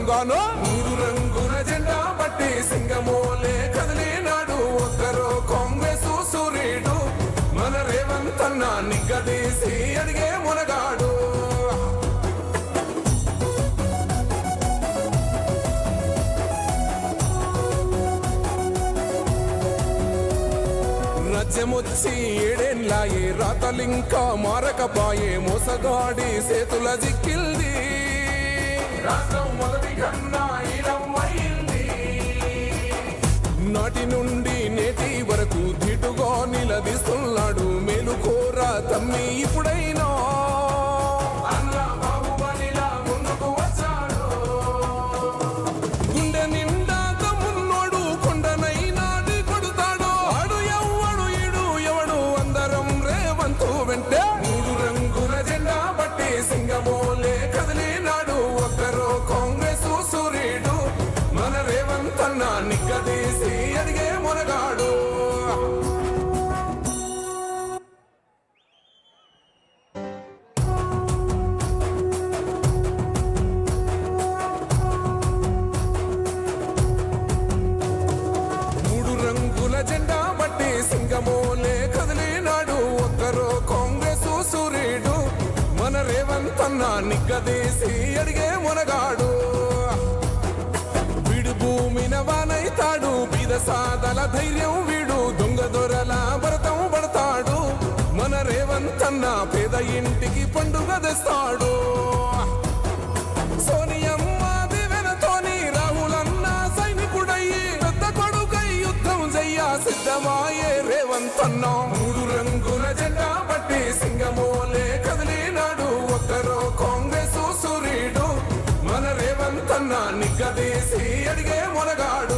తెలంగాణ మూడు రంగుల జెండా బట్టి సింగమోలే కదిలినాడు ఒక్కరో కాంగ్రెస్ సూర్యుడు మన రేవంత్ అన్న నిగ్గదీసి అడిగే మునగాడు రాజ్యమొచ్చి ఏడేండ్లాయే రాతలింకా మారకపాయే మోసగాడి సేతుల జిక్కిల్ది రాష్ట్రం మొదటి కన్నా ఈలమ్మయింది నాటి నుండి నేటి వరకు ధీటుగా నిలదీస్తున్నాడు మేలుకోరా తమ్మి ఇప్పుడైనా అన్న బాహుబలిలా ముందుకు వచ్చాడు గుండె నిండా తమ్మున్నోడు కొండనైనా ఢీ కొడుతాడు ఆడు ఎవ్వడు ఈడు ఎవడు అందరం రేవంతు వెంటే మూడు రంగుల జెండా బట్టి సింగమోలే కదిలినాడు ఒక్కరో కాంగ్రెస్ సూర్యుడు మన రేవంత్ అన్న నిగ్గదీసి అడిగే మునగాడు మూడు రంగుల జెండా బట్టి సింగమోలే కదిలినాడు ఒక్కరో కాంగ్రెస్ సూర్యుడు మన రేవంత్ అన్న నిగ్గదీసి అడిగే మునగాడు వీడు భూమిన వానైతాడు బీద సాదల ధైర్యం వీడు దొంగ దొరల భరతం పడతాడు మన రేవంత్ అన్న పేద ఇంటికి పండుగ తెస్తాడు సోనియమ్మ దివెనతోని రాహులన్న సైనికుడయ్యి పెద్ద కొడుకై యుద్ధం చెయ్య సిద్ధమాయే రేవంత్ అన్న మూడు రంగుల జెండా బట్టి సింగమోలే కదిలినాడు ఒక్కరో కాంగ్రెస్ సూర్యుడు మన రేవంత్ అన్న నిగ్గదీసి అడిగే మొనగాడు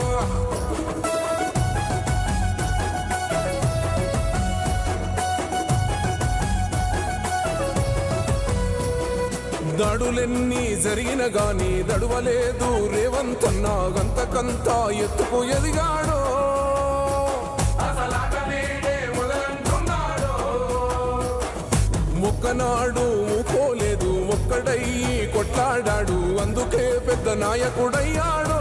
దాడులెన్ని జరిగిన గాని దడువలేదు రేవంత్ అన్న గంతకంత ఎత్తుకు ఎదిగాడు మొక్కనాడు మూకోలేదు ఒక్కడయ్యి కొట్లాడాడు అందుకే పెద్ద నాయకుడయ్యాడు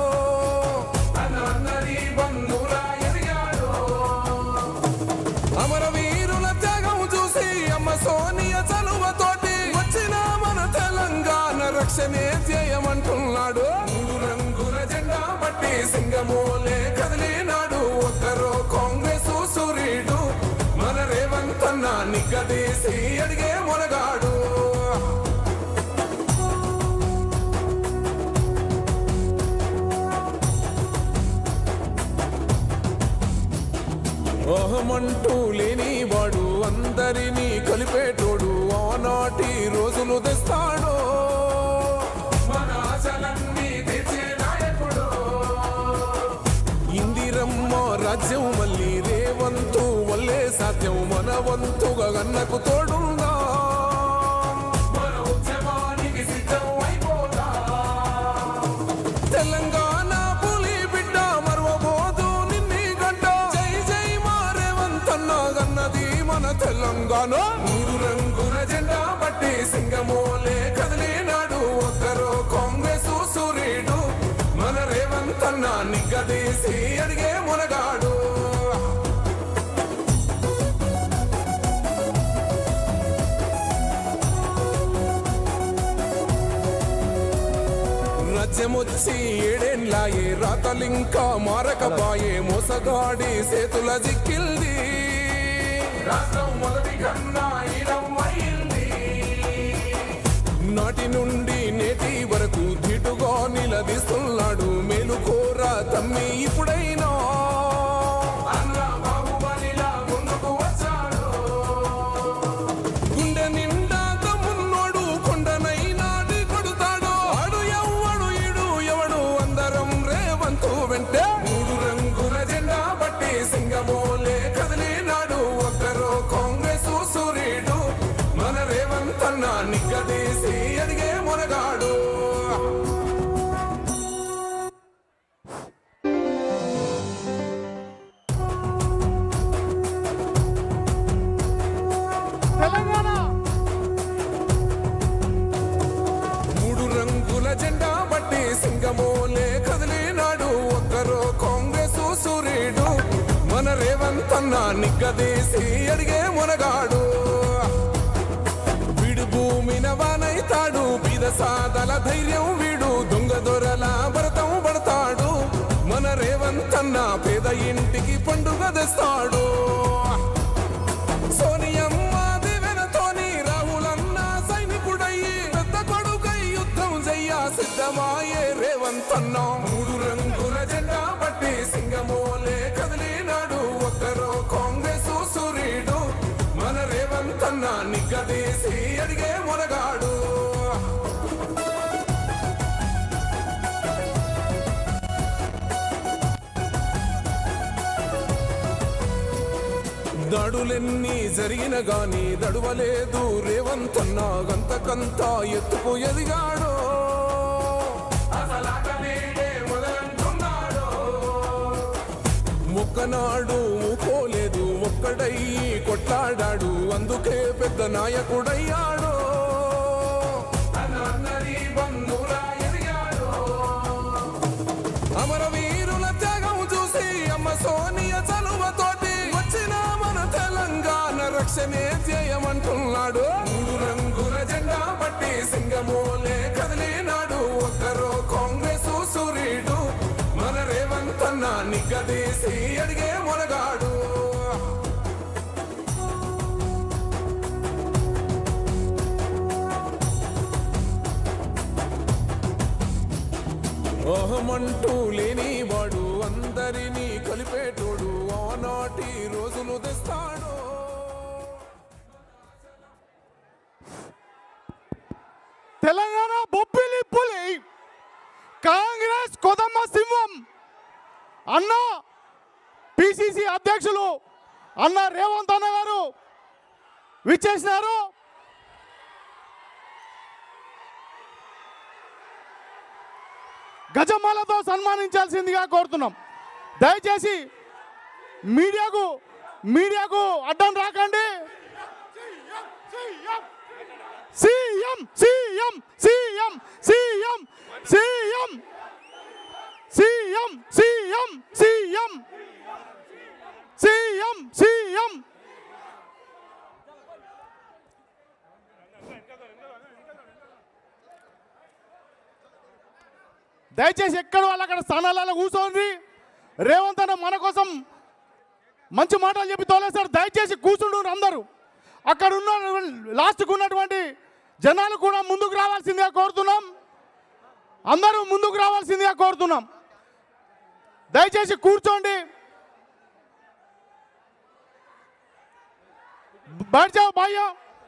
అమరవీరుల త్యాగం చూసి అమ్మ సోనియ చలువతోటి వచ్చిన మన తెలంగాణ రక్షణే ధ్యేయమంటున్నాడు మూడు రంగుల జెండా బట్టి సింగమోలే కదిలినాడు ఒక్కరో కాంగ్రెస్ సూర్యుడు మన రేవంత్ అన్న నిగ్గదీసి అడిగే మొనగాడు అహమంటూ లేని వాడు అందరినీ కలిపేటోడు ఆనాటి రోజులు తెస్తాడు మన ఆశలన్నీ తీర్చే నాయకుడు ఇందిరమ్మ రాజ్యం మళ్ళీ రేవంతు వల్లే సాధ్యం మన వంతుగా గన్నకు తోడుందా మన ఉద్యమానికి సిద్ధం అయిపోదా తెలంగాణ పులి బిడ్డ మరవబోదు నిన్ని గంట జై జై మారేవంతన్న గన్నది మన తెలంగాణ మూడు రంగుల జెండా బట్టి సింగమోలే కదిలినాడు ఒక్కరో కాంగ్రెస్ సూర్యుడు మన రేవంత్ అన్న నిగ్గదీసి అడిగే మునగాడు రాజ్యమొచ్చి ఏడేండ్లాయే రాతలింకా మారకపాయే మోసగాడి సేతుల జిక్కిల్ది రాష్ట్రం మొదటి కన్నా ఈలమ్మయింది నాటి నుండి నేటి వరకు ధీటుగా నిలదీస్తున్నాడు మేలుకోరా తమ్మి ఇప్పుడైనా అన్న బాహుబలిలా ముందుకు వచ్చాడు గుండె నిండా తమ్మున్నోడు కొండనైనా ఢీ కొడుతాడు ఆడు ఎవ్వడు ఈడు ఎవడు అందరం రేవంతు వెంటే మూడు రంగుల జెండా బట్టి సింగమోలే కదిలినాడు ఒక్కరో కాంగ్రెస్ సూర్యుడు మన రేవంత్ అన్న నిగ్గదీసి అడిగే మునగాడు నిగ్గదీసి అడిగే మునగాడు వీడు భూమిన వానైతాడు బీద సాదల ధైర్యం వీడు దొంగ దొరల భరతం పడతాడు మన రేవంతన్న పేద ఇంటికి పండుగ తెస్తాడు సోనియమ్మ దివెనతోని రాహులన్న సైనికుడయ్యి పెద్ద కొడుకై యుద్ధం చెయ్య సిద్ధమాయే రేవంతన్న మూడు రంగుల జెండా పట్టి సింగమోలే కదిలినాడు ఒక్కరో కాంగ్రెస్ సూర్యుడు మన రేవంతన్న నిగ్గదీసి అడిగే మునగాడు దడులెన్ని జరిగిన గాని దడువలేదు రేవంతన్న గంతకంత ఎత్తుకు ఎదిగాడు అసలాటలేడే మొదలంటున్నాడు. ముక్కనాడు మూకోలేదు ఒక్కడయ్యి కొట్లాడాడు అందుకే పెద్ద నాయకుడయ్యాడు అన్నరి బంధురా ఎదిగాడు అమరవీరుల త్యాగం చూసి అమ్మ సోనియ చలువతోటి వచ్చిన మన తెలంగాణ రక్షణే చేయమంటున్నాడు మూడు రంగుల జెండా పట్టి సింగమోలే కదిలినాడు ఒక్కరో కాంగ్రెస్ సూర్యుడు మన రేవంతన్న నిగ్గదీసి అడిగే మొనగాడు అహమంటూ లేని వాడు అందరినీ కలిపేటోడు ఆనాటి రోజులు తెస్తాడు తెలంగాణ బొబ్బిలి పులి కాంగ్రెస్ కొదమ్మ సింహం అన్న పిసిసి అధ్యక్షులు అన్న రేవంత్ అన్న గారు విచ్చేసినారు గజమాలతో సన్మానించాల్సిందిగా కోరుతున్నాం దయచేసి మీడియాకు మీడియాకు అడ్డం రాకండి CM CM CM CM CM CM CM CM CM CM దయచేసి ఎక్కడ వాళ్ళు అక్కడ స్థానాలలో కూర్చోండి రేవంత్ అన్న మన కోసం మంచి మాటలు చెప్పి తోలేస్తారు దయచేసి కూర్చుండు అందరూ అక్కడ ఉన్న లాస్ట్కు ఉన్నటువంటి జనాలు కూడా ముందుకు రావాల్సిందిగా కోరుతున్నాం అందరూ ముందుకు రావాల్సిందిగా కోరుతున్నాం దయచేసి కూర్చోండి బయట జాओ భయ్యా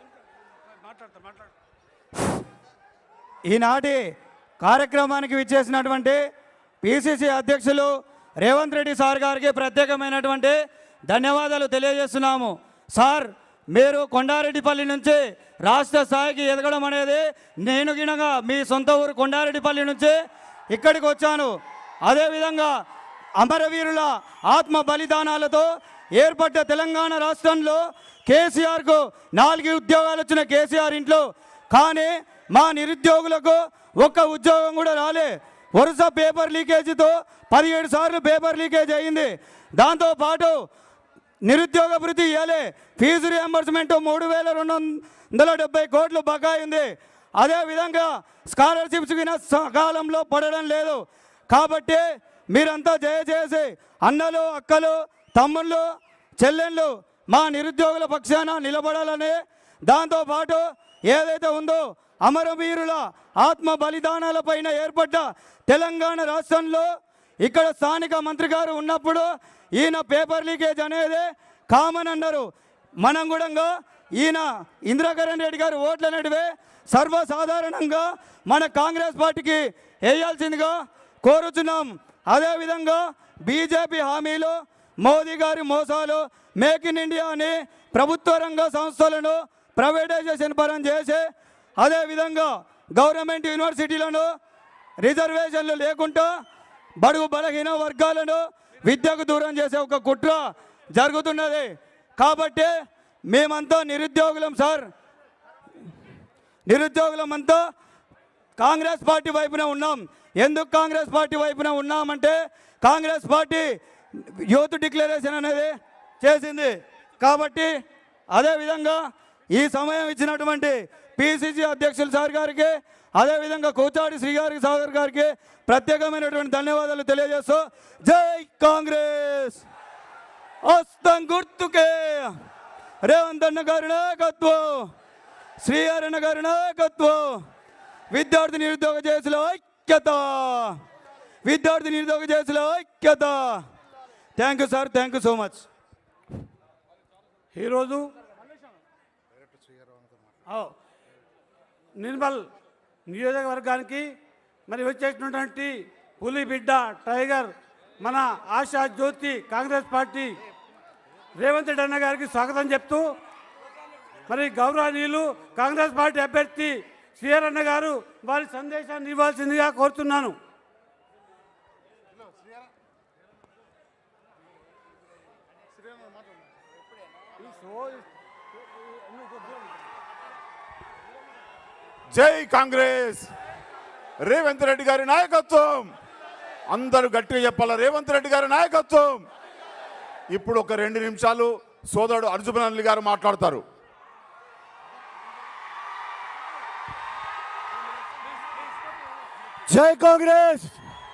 ఈనాటి కార్యక్రమానికి విచ్చేసినటువంటి పిసిసి అధ్యక్షులు రేవంత్ రెడ్డి సార్ గారికి ప్రత్యేకమైనటువంటి ధన్యవాదాలు తెలియజేస్తున్నాము సార్ మీరు కొండారెడ్డిపల్లి నుంచి రాష్ట్ర స్థాయికి ఎదగడం అనేది నేను గినగా మీ సొంత ఊరు కొండారెడ్డిపల్లి నుంచి ఇక్కడికి వచ్చాను అదేవిధంగా అమరవీరుల ఆత్మ బలిదానాలతో ఏర్పడ్డ తెలంగాణ రాష్ట్రంలో కేసీఆర్కు నాలుగు ఉద్యోగాలు వచ్చిన కేసీఆర్ ఇంట్లో కానీ మా నిరుద్యోగులకు ఒక్క ఉద్యోగం కూడా రాలే వరుస పేపర్ లీకేజీతో పదిహేడు సార్లు పేపర్ లీకేజ్ అయింది దాంతోపాటు నిరుద్యోగ భృతి ఇవ్వలే ఫీజు రియంబర్స్మెంట్ మూడు వేల రెండు వందల డెబ్బై కోట్లు బకాయి ఉంది అదేవిధంగా స్కాలర్షిప్స్ కింద సకాలంలో పడడం లేదు కాబట్టి మీరంతా దయచేసి అన్నలు అక్కలు తమ్ముళ్ళు చెల్లెళ్ళు మా నిరుద్యోగుల పక్షాన నిలబడాలని దాంతోపాటు ఏదైతే ఉందో అమరవీరుల ఆత్మ బలిదానాల పైన ఏర్పడ్డ తెలంగాణ రాష్ట్రంలో ఇక్కడ స్థానిక మంత్రి గారు ఉన్నప్పుడు ఈయన పేపర్ లీకేజ్ అనేది కామన్ అన్నారు మనం కూడా ఈయన ఇందిరాకరణ్ రెడ్డి గారు ఓట్లు అనేటివే సర్వసాధారణంగా మన కాంగ్రెస్ పార్టీకి వేయాల్సిందిగా కోరుచున్నాం అదేవిధంగా బీజేపీ హామీలు మోదీ గారి మోసాలు మేక్ ఇన్ ఇండియా అని ప్రభుత్వ రంగ సంస్థలను ప్రైవేటైజేషన్ పరం చేసి అదేవిధంగా గవర్నమెంట్ యూనివర్సిటీలను రిజర్వేషన్లు లేకుండా బడుగు బలహీన వర్గాలను విద్యకు దూరం చేసే ఒక కుట్ర జరుగుతున్నది కాబట్టి మేమంతా నిరుద్యోగులం సార్ నిరుద్యోగులం అంతా కాంగ్రెస్ పార్టీ వైపున ఉన్నాం ఎందుకు కాంగ్రెస్ పార్టీ వైపున ఉన్నామంటే కాంగ్రెస్ పార్టీ యూత్ డిక్లరేషన్ అనేది చేసింది కాబట్టి అదేవిధంగా ఈ సమయం ఇచ్చినటువంటి పిసిసి అధ్యక్షులు సార్ గారికి అదేవిధంగా కూచాడి శ్రీ గారికి సాగర్ గారికి ప్రత్యేకమైనటువంటి ధన్యవాదాలు తెలియజేస్తూ జై కాంగ్రెస్ హస్తం గుర్తుకే రేవంత్ అన్న గారి నాయకత్వం శ్రీహరణ గారి నాయకత్వం విద్యార్థి నిరుద్యోగ చేసిన ఐక్యత విద్యార్థి నిరుద్యోగ చేసిన ఐక్యత thank you sir thank you so much ఈరోజు ఓ, నిర్మల్ నియోజకవర్గానికి మరి వచ్చేసినటువంటి పులి బిడ్డ టైగర్ మన ఆశా జ్యోతి కాంగ్రెస్ పార్టీ రేవంత్ రెడ్డి అన్న గారికి స్వాగతం చెప్తూ మరి గౌరవనీయులు కాంగ్రెస్ పార్టీ అభ్యర్థి శ్రీహర్ అన్న గారు వారి సందేశాన్ని ఇవ్వాల్సిందిగా కోరుతున్నాను జై కాంగ్రెస్ రేవంత్ రెడ్డి గారి నాయకత్వం అందరూ గట్టిగా చెప్పాల రేవంత్ రెడ్డి గారి నాయకత్వం ఇప్పుడు ఒక రెండు నిమిషాలు సోదరుడు అర్జునల్లి గారు మాట్లాడతారు జై కాంగ్రెస్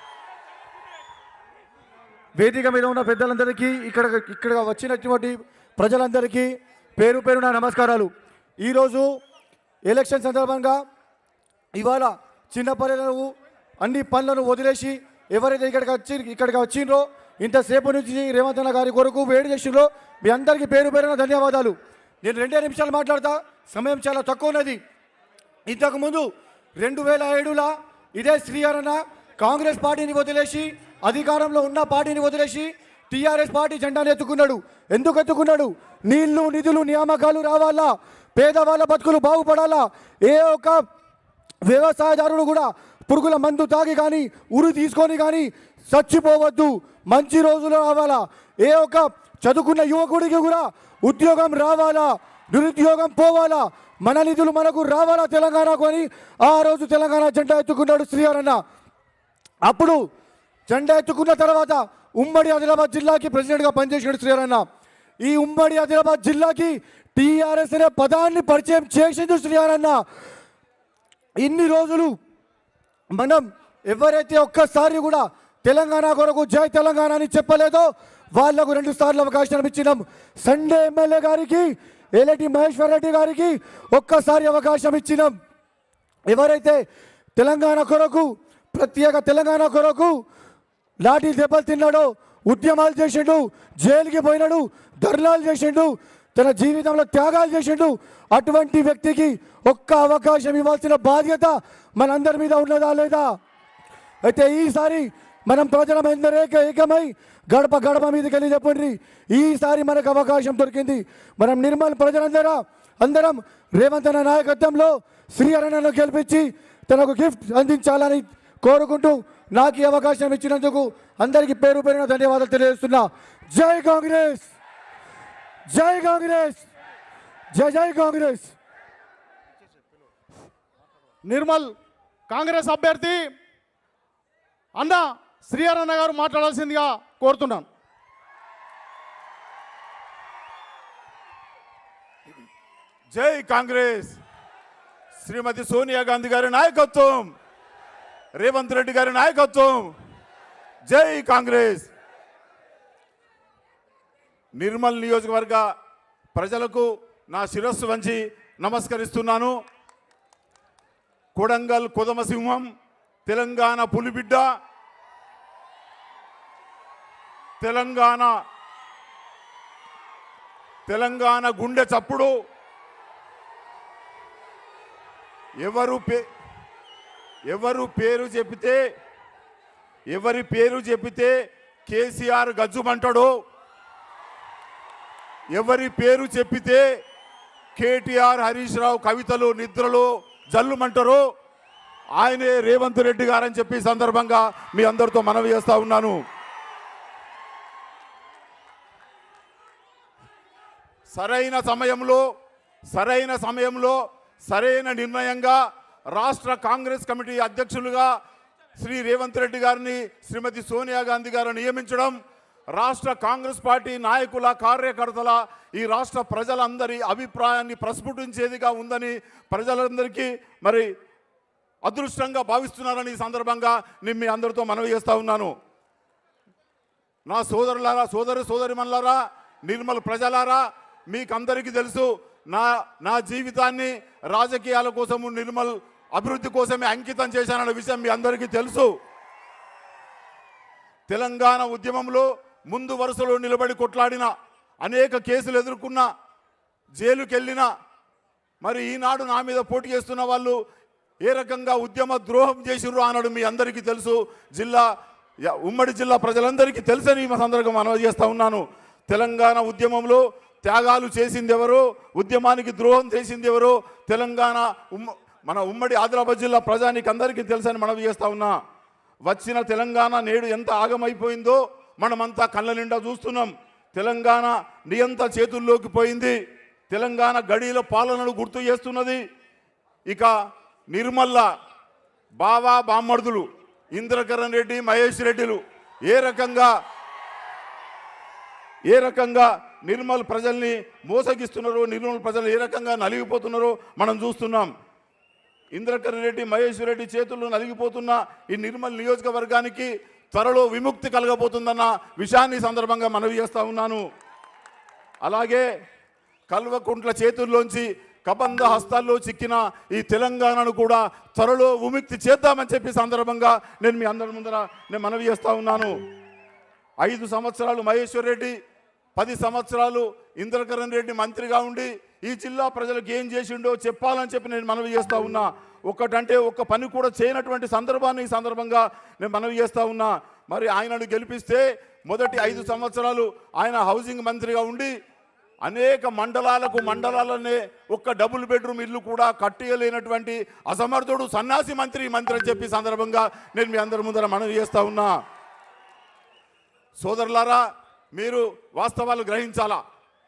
వేదిక మీద ఉన్న పెద్దలందరికీ ఇక్కడ ఇక్కడ వచ్చినటువంటి ప్రజలందరికీ పేరు పేరున నమస్కారాలు ఈరోజు ఎలక్షన్ సందర్భంగా ఇవాళ చిన్న పల్లెలను అన్ని పనులను వదిలేసి ఎవరైతే ఇక్కడికి వచ్చి ఇక్కడికి వచ్చిండ్రో ఇంతసేపు నుంచి రేవంత్ అన్న గారి కొరకు వేడి చేసిండ్రో మీ అందరికీ పేరు పేరున ధన్యవాదాలు నేను రెండే నిమిషాలు మాట్లాడతా సమయం చాలా తక్కువ ఉన్నది ఇంతకు ముందు రెండు వేల ఏడులో ఇదే శ్రీహరణ కాంగ్రెస్ పార్టీని వదిలేసి అధికారంలో ఉన్న పార్టీని వదిలేసి టీఆర్ఎస్ పార్టీ జెండాను ఎత్తుకున్నాడు ఎందుకు ఎత్తుకున్నాడు నీళ్లు నిధులు నియామకాలు రావాలా పేదవాళ్ళ బతుకులు బాగుపడాలా ఏ ఒక్క వ్యవసాయదారుడు కూడా పురుగుల మందు తాగి కానీ ఉరి తీసుకొని కానీ చచ్చిపోవద్దు మంచి రోజులు రావాలా ఏ ఒక్క చదువుకున్న యువకుడికి కూడా ఉద్యోగం రావాలా నిరుద్యోగం పోవాలా మన నిధులు మనకు రావాలా తెలంగాణకు అని ఆ రోజు తెలంగాణ జెండా ఎత్తుకున్నాడు శ్రీహరన్న అప్పుడు జెండా ఎత్తుకున్న తర్వాత ఉమ్మడి ఆదిలాబాద్ జిల్లాకి ప్రెసిడెంట్గా పనిచేసాడు శ్రీహరన్న ఈ ఉమ్మడి ఆదిలాబాద్ జిల్లాకి టీఆర్ఎస్ అనే పదాన్ని పరిచయం చేసింది శ్రీహరన్న ఇన్ని రోజులు మనం ఎవరైతే ఒక్కసారి కూడా తెలంగాణ కొరకు జై తెలంగాణ అని చెప్పలేదో వాళ్లకు రెండు సార్లు అవకాశం ఇచ్చినాం సండే ఎమ్మెల్యే గారికి ఎలటి మహేశ్వర్ రెడ్డి గారికి ఒక్కసారి అవకాశం ఇచ్చినాం ఎవరైతే తెలంగాణ కొరకు ప్రత్యేక తెలంగాణ కొరకు లాఠీ దెబ్బలు తిన్నాడో ఉద్యమాలు చేసిండు జైలుకి పోయినాడు ధర్నాలు చేసిండు తన జీవితంలో త్యాగాలు చేసిండు అటువంటి వ్యక్తికి ఒక్క అవకాశం ఇవ్వాల్సిన బాధ్యత మనందరి మీద ఉన్నదా లేదా అయితే ఈసారి మనం ప్రజల ఎందరేక ఏకమై గడప గడప మీదకి వెళ్ళి చెప్పండి ఈసారి మనకు అవకాశం దొరికింది మనం నిర్మల్ ప్రజలందరూ అందరం రేవంత్ అన్న నాయకత్వంలో శ్రీహరణను గెలిపించి తనకు గిఫ్ట్ అందించాలని కోరుకుంటూ నాకు ఈ అవకాశం ఇచ్చినందుకు అందరికీ పేరు పేరున ధన్యవాదాలు తెలియజేస్తున్నా జై కాంగ్రెస్ జై కాంగ్రెస్ జై జై కాంగ్రెస్ నిర్మల్ కాంగ్రెస్ అభ్యర్థి అన్న శ్రీహరన్న గారు మాట్లాడాల్సిందిగా కోరుతున్నాను జై కాంగ్రెస్ శ్రీమతి సోనియా గాంధీ గారి నాయకత్వం రేవంత్ రెడ్డి గారి నాయకత్వం జై కాంగ్రెస్ నిర్మల్ నియోజకవర్గ ప్రజలకు నా శిరస్సు వంచి నమస్కరిస్తున్నాను కొడంగల్ కొదమసింహం తెలంగాణ పులిబిడ్డ తెలంగాణ తెలంగాణ గుండె చప్పుడు ఎవరు పే ఎవరు పేరు చెబితే ఎవరి పేరు చెబితే కేసీఆర్ గజ్జుమంటాడో ఎవరి పేరు చెప్పితే కేటీఆర్ హరీష్ రావు కవితలు నిద్రలు జల్లుమంటారో ఆయనే రేవంత్ రెడ్డి గారని చెప్పి ఈ సందర్భంగా మీ అందరితో మనవి చేస్తా ఉన్నాను సరైన సమయంలో సరైన సమయంలో సరైన నిర్ణయంగా రాష్ట్ర కాంగ్రెస్ కమిటీ అధ్యక్షులుగా శ్రీ రేవంత్ రెడ్డి గారిని శ్రీమతి సోనియా గాంధీ గారు నియమించడం రాష్ట్ర కాంగ్రెస్ పార్టీ నాయకుల కార్యకర్తల ఈ రాష్ట్ర ప్రజలందరి అభిప్రాయాన్ని ప్రస్ఫుటించేదిగా ఉందని ప్రజలందరికీ మరి అదృష్టంగా భావిస్తున్నారని ఈ సందర్భంగా నేను మీ అందరితో మనవి చేస్తా ఉన్నాను నా సోదరులారా సోదరు సోదరిమల్లారా నిర్మల్ ప్రజలారా మీకు అందరికీ తెలుసు నా నా జీవితాన్ని రాజకీయాల కోసము నిర్మల్ అభివృద్ధి కోసమే అంకితం చేశానన్న విషయం మీ అందరికీ తెలుసు తెలంగాణ ఉద్యమంలో ముందు వరుసలో నిలబడి కొట్లాడిన అనేక కేసులు ఎదుర్కొన్న జైలుకెళ్ళిన మరి ఈనాడు నా మీద పోటీ చేస్తున్న వాళ్ళు ఏ రకంగా ఉద్యమ ద్రోహం చేసిర్రు అన్నాడు మీ అందరికీ తెలుసు జిల్లా యా- ఉమ్మడి జిల్లా ప్రజలందరికీ తెలుసని ఈ సందర్భంగా మనవి చేస్తా ఉన్నాను తెలంగాణ ఉద్యమంలో త్యాగాలు చేసింది ఎవరు ఉద్యమానికి ద్రోహం చేసింది ఎవరు తెలంగాణ ఉమ్మ మన ఉమ్మడి ఆదిలాబాద్ జిల్లా ప్రజానికి అందరికీ తెలుసని మనవి చేస్తా ఉన్నా వచ్చిన తెలంగాణ నేడు ఎంత ఆగమైపోయిందో మనమంతా కళ్ళ నిండా చూస్తున్నాం తెలంగాణ నియంత చేతుల్లోకి పోయింది తెలంగాణ గడియల పాలనను గుర్తు చేస్తున్నది ఇక నిర్మల్ల బావా బామ్మర్దులు ఇంద్రకరణ్ రెడ్డి మహేష్ రెడ్డిలు ఏ రకంగా ఏ రకంగా నిర్మల్ ప్రజల్ని మోసగిస్తున్నారో నిర్మల్ ప్రజలు ఏ రకంగా నలిగిపోతున్నారో మనం చూస్తున్నాం ఇంద్రకరణ్ రెడ్డి మహేశ్వర్ రెడ్డి చేతుల్లో నలిగిపోతున్న ఈ నిర్మల్ నియోజకవర్గానికి త్వరలో విముక్తి కలగబోతుందన్న విషయాన్ని ఈ సందర్భంగా మనవి చేస్తా ఉన్నాను అలాగే కల్వకుంట్ల చేతుల్లోంచి కబంధ హస్తాల్లో చిక్కిన ఈ తెలంగాణను కూడా త్వరలో విముక్తి చేద్దామని చెప్పి సందర్భంగా నేను మీ అందరి ముందర నేను మనవి చేస్తా ఉన్నాను ఐదు సంవత్సరాలు మహేశ్వర్ రెడ్డి పది సంవత్సరాలు ఇంద్రకరణ్ రెడ్డి మంత్రిగా ఉండి ఈ జిల్లా ప్రజలకు ఏం చేసిండో చెప్పాలని చెప్పి నేను మనవి చేస్తా ఉన్నా ఒక్కటంటే ఒక్క పని కూడా చేయనటువంటి సందర్భాన్ని ఈ సందర్భంగా నేను మనవి చేస్తా ఉన్నా మరి ఆయనను గెలిపిస్తే మొదటి ఐదు సంవత్సరాలు ఆయన హౌసింగ్ మంత్రిగా ఉండి అనేక మండలాలకు మండలాలనే ఒక్క డబుల్ బెడ్రూమ్ ఇల్లు కూడా కట్టేయలేనటువంటి అసమర్థుడు సన్యాసి మంత్రి ఈ మంత్రి అని చెప్పి సందర్భంగా నేను మీ అందరి ముందర మనవి చేస్తా ఉన్నా సోదరులారా మీరు వాస్తవాలు గ్రహించాలా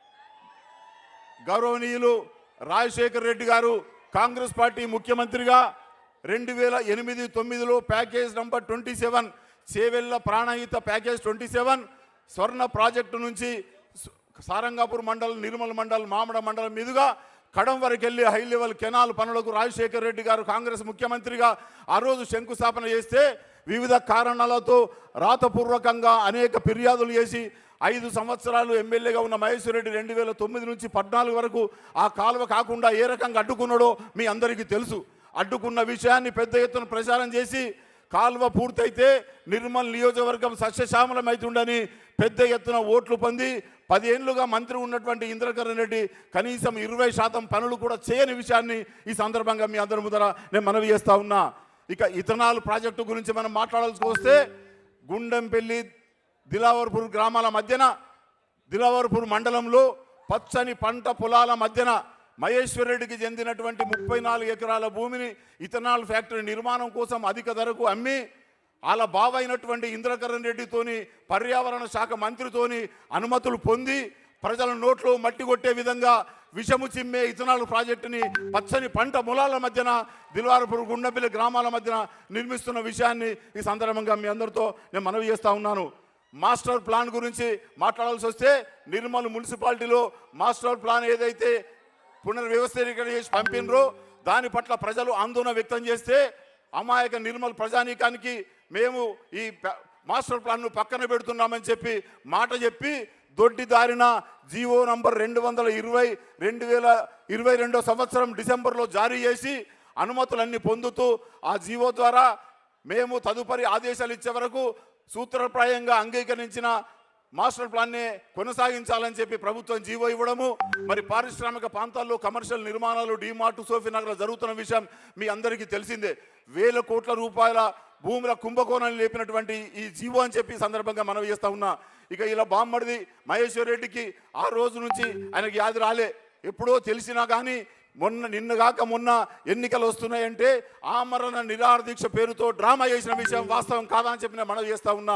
గౌరవనీయులు రాజశేఖర్ రెడ్డి గారు కాంగ్రెస్ పార్టీ ముఖ్యమంత్రిగా రెండు వేల ఎనిమిది తొమ్మిదిలో package number twenty seven Chevella Pranahita package twenty seven Swarna project నుంచి స్- సారంగాపూర్ మండలం నిర్మల్ మండలం మామడ మండలం మీదుగా కడం వరకు వెళ్ళి హై లెవెల్ కెనాల్ పనులకు రాజశేఖర్ రెడ్డి గారు కాంగ్రెస్ ముఖ్యమంత్రిగా ఆ రోజు శంకుస్థాపన చేస్తే వివిధ కారణాలతో రాతపూర్వకంగా అనేక ఫిర్యాదులు చేసి ఐదు సంవత్సరాలు ఎమ్మెల్యేగా ఉన్న మహేశ్వర్ రెడ్డి రెండు వేల తొమ్మిది నుంచి పద్నాలుగు వరకు ఆ కాలువ కాకుండా ఏ రకంగా అడ్డుకున్నాడో మీ అందరికీ తెలుసు అడ్డుకున్న విషయాన్ని పెద్ద ఎత్తున ప్రచారం చేసి కాలువ పూర్తయితే నిర్మల్ నియోజకవర్గం సస్యశ్యామలమైతుండని పెద్ద ఎత్తున ఓట్లు పొంది పదేళ్లుగా మంత్రి ఉన్నటువంటి ఇంద్రకరణ్ రెడ్డి కనీసం ఇరవై శాతం పనులు కూడా చేయని విషయాన్ని ఈ సందర్భంగా మీ అందరి ముందర నేను మనవి చేస్తా ఉన్నా ఇక ఇథనాల్ ప్రాజెక్టు గురించి మనం మాట్లాడాల్సి వస్తే గుండెంపల్లి దిలావర్పూర్ గ్రామాల మధ్యన దిలావర్పూర్ మండలంలో పచ్చని పంట పొలాల మధ్యన మహేశ్వర్ రెడ్డికి చెందినటువంటి ముప్పై నాలుగు ఎకరాల భూమిని ఇథనాల్ ఫ్యాక్టరీ నిర్మాణం కోసం అధిక ధరకు అమ్మి వాళ్ళ బావైనటువంటి ఇంద్రకరణ్ రెడ్డితోని పర్యావరణ శాఖ మంత్రితోని అనుమతులు పొంది ప్రజల నోట్లో మట్టి కొట్టే విధంగా విషము చిమ్మే ఇథనాల్ ప్రాజెక్టుని పచ్చని పంట పొలాల మధ్యన దిల్వారపూర్ గుండెపల్లి గ్రామాల మధ్యన నిర్మిస్తున్న విషయాన్ని ఈ సందర్భంగా మీ అందరితో నేను మనవి చేస్తా ఉన్నాను మాస్టర్ ప్లాన్ గురించి మాట్లాడాల్సి వస్తే నిర్మల్ మున్సిపాలిటీలో మాస్టర్ ప్లాన్ ఏదైతే పునర్వ్యవస్థీకరణ చేసి పంపినరో దాని పట్ల ప్రజలు ఆందోళన వ్యక్తం చేస్తే అమాయక నిర్మల్ ప్రజానీకానికి మేము ఈ ప- మాస్టర్ ప్లాన్ను పక్కన పెడుతున్నామని చెప్పి మాట చెప్పి దొడ్డి దారిన జీవో నంబర్ రెండు వందల ఇరవై రెండు వేల ఇరవై రెండో సంవత్సరం డిసెంబర్లో జారీ చేసి అనుమతులన్నీ పొందుతూ ఆ జీవో ద్వారా మేము తదుపరి ఆదేశాలు ఇచ్చే వరకు సూత్రప్రాయంగా అంగీకరించిన మాస్టర్ ప్లాన్నే కొనసాగించాలని చెప్పి ప్రభుత్వం జీవో ఇవ్వడము మరి పారిశ్రామిక ప్రాంతాల్లో కమర్షియల్ నిర్మాణాలు డిమార్ట్ సోఫీ నగర్ జరుగుతున్న విషయం మీ అందరికీ తెలిసిందే వేల కోట్ల రూపాయల భూముల కుంభకోణాన్ని లేపినటువంటి ఈ జీవో అని చెప్పి ఈ సందర్భంగా మనవి చేస్తా ఉన్నా ఇక ఇలా బామ్మడిది మహేశ్వర్ రెడ్డికి ఆ రోజు నుంచి ఆయనకి యాది రాలే ఎప్పుడో తెలిసినా కానీ మొన్న నిన్నగాక మొన్న ఎన్నికలు వస్తున్నాయంటే ఆమరణ నిరాహార దీక్ష పేరుతో డ్రామా చేసిన విషయం వాస్తవం కాదా అని చెప్పి నేను మనవి చేస్తా ఉన్నా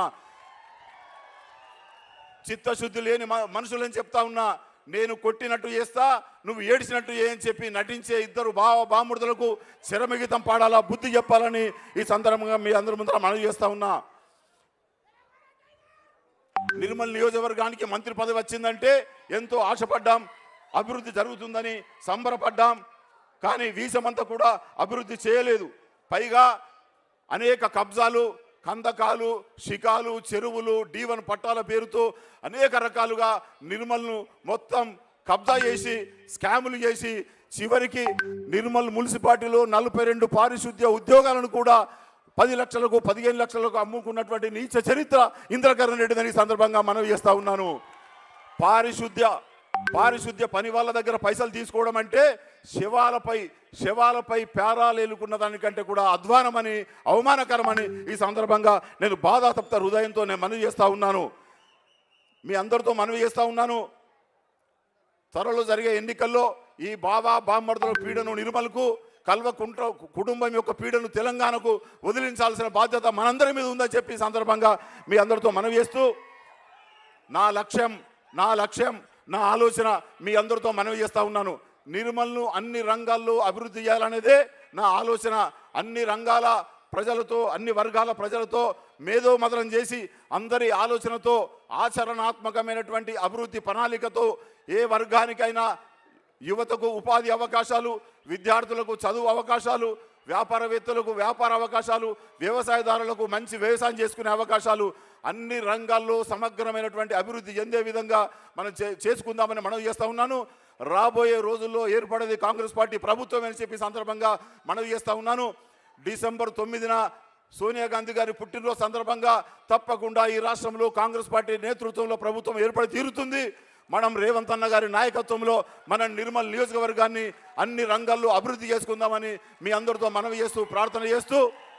చిత్తశుద్ధి లేని మ- మనుషులని చెప్తా ఉన్నా నేను కొట్టినట్టు చేస్తా నువ్వు ఏడిచినట్టు చేయని చెప్పి నటించే ఇద్దరు బావ బాముడులకు శరమిగితం పాడాలా బుద్ధి చెప్పాలని ఈ సందర్భంగా మీ అందరి ముందర మనవి చేస్తా ఉన్నా నిర్మల్ నియోజకవర్గానికి మంత్రి పదవి వచ్చిందంటే ఎంతో ఆశపడ్డాం అభివృద్ధి జరుగుతుందని సంబరపడ్డాం కానీ వీసమంతా కూడా అభివృద్ధి చేయలేదు పైగా అనేక కబ్జాలు కందకాలు షికాలు చెరువులు డీవన్ పట్టాల పేరుతో అనేక రకాలుగా నిర్మల్ను మొత్తం కబ్జా చేసి స్కాములు చేసి చివరికి నిర్మల్ మున్సిపాలిటీలో నలభై రెండు పారిశుద్ధ్య ఉద్యోగాలను కూడా పది లక్షలకు పదిహేను లక్షలకు అమ్ముకున్నటువంటి నీచ చరిత్ర ఇంద్రకరణ్ రెడ్డిదని ఈ సందర్భంగా మనవి చేస్తా ఉన్నాను పారిశుద్ధ్య పారిశుద్ధ్య పని వాళ్ళ దగ్గర పైసలు తీసుకోవడం అంటే శవాలపై శవాలపై పేరాలేలుకున్న దానికంటే కూడా అధ్వానమని అవమానకరమని ఈ సందర్భంగా నేను బాధాతప్త హృదయంతో నేను మనవి చేస్తా ఉన్నాను మీ అందరితో మనవి చేస్తా ఉన్నాను త్వరలో జరిగే ఎన్నికల్లో ఈ బాబా బామ్మర్దుల పీడను నిర్మల్కు కల్వకుంట్ర కుటుంబం యొక్క పీడను తెలంగాణకు వదిలించాల్సిన బాధ్యత మనందరి మీద ఉందని చెప్పి ఈ సందర్భంగా మీ అందరితో మనవి చేస్తూ నా లక్ష్యం నా లక్ష్యం నా ఆలోచన మీ అందరితో మనవి చేస్తా ఉన్నాను నిర్మల్ను అన్ని రంగాల్లో అభివృద్ధి చేయాలనేదే నా ఆలోచన అన్ని రంగాల ప్రజలతో అన్ని వర్గాల ప్రజలతో మేధోమదనం చేసి అందరి ఆలోచనతో ఆచరణాత్మకమైనటువంటి అభివృద్ధి ప్రణాళికతో ఏ వర్గానికైనా యువతకు ఉపాధి అవకాశాలు విద్యార్థులకు చదువు అవకాశాలు వ్యాపారవేత్తలకు వ్యాపార అవకాశాలు వ్యవసాయదారులకు మంచి వ్యవసాయం చేసుకునే అవకాశాలు అన్ని రంగాల్లో సమగ్రమైనటువంటి అభివృద్ధి చెందే విధంగా మనం చే- చేసుకుందామని మనం చేస్తా ఉన్నాను రాబోయే రోజుల్లో ఏర్పడేది కాంగ్రెస్ పార్టీ ప్రభుత్వం అని చెప్పి ఈ సందర్భంగా మనవి చేస్తా ఉన్నాను డిసెంబర్ తొమ్మిదిన సోనియా గాంధీ గారి పుట్టినరోజు సందర్భంగా తప్పకుండా ఈ రాష్ట్రంలో కాంగ్రెస్ పార్టీ నేతృత్వంలో ప్రభుత్వం ఏర్పడి తీరుతుంది మనం రేవంత్ అన్న గారి నాయకత్వంలో మన నిర్మల్ నియోజకవర్గాన్ని అన్ని రంగాల్లో అభివృద్ధి చేసుకుందామని మీ అందరితో మనవి చేస్తూ ప్రార్థన చేస్తూ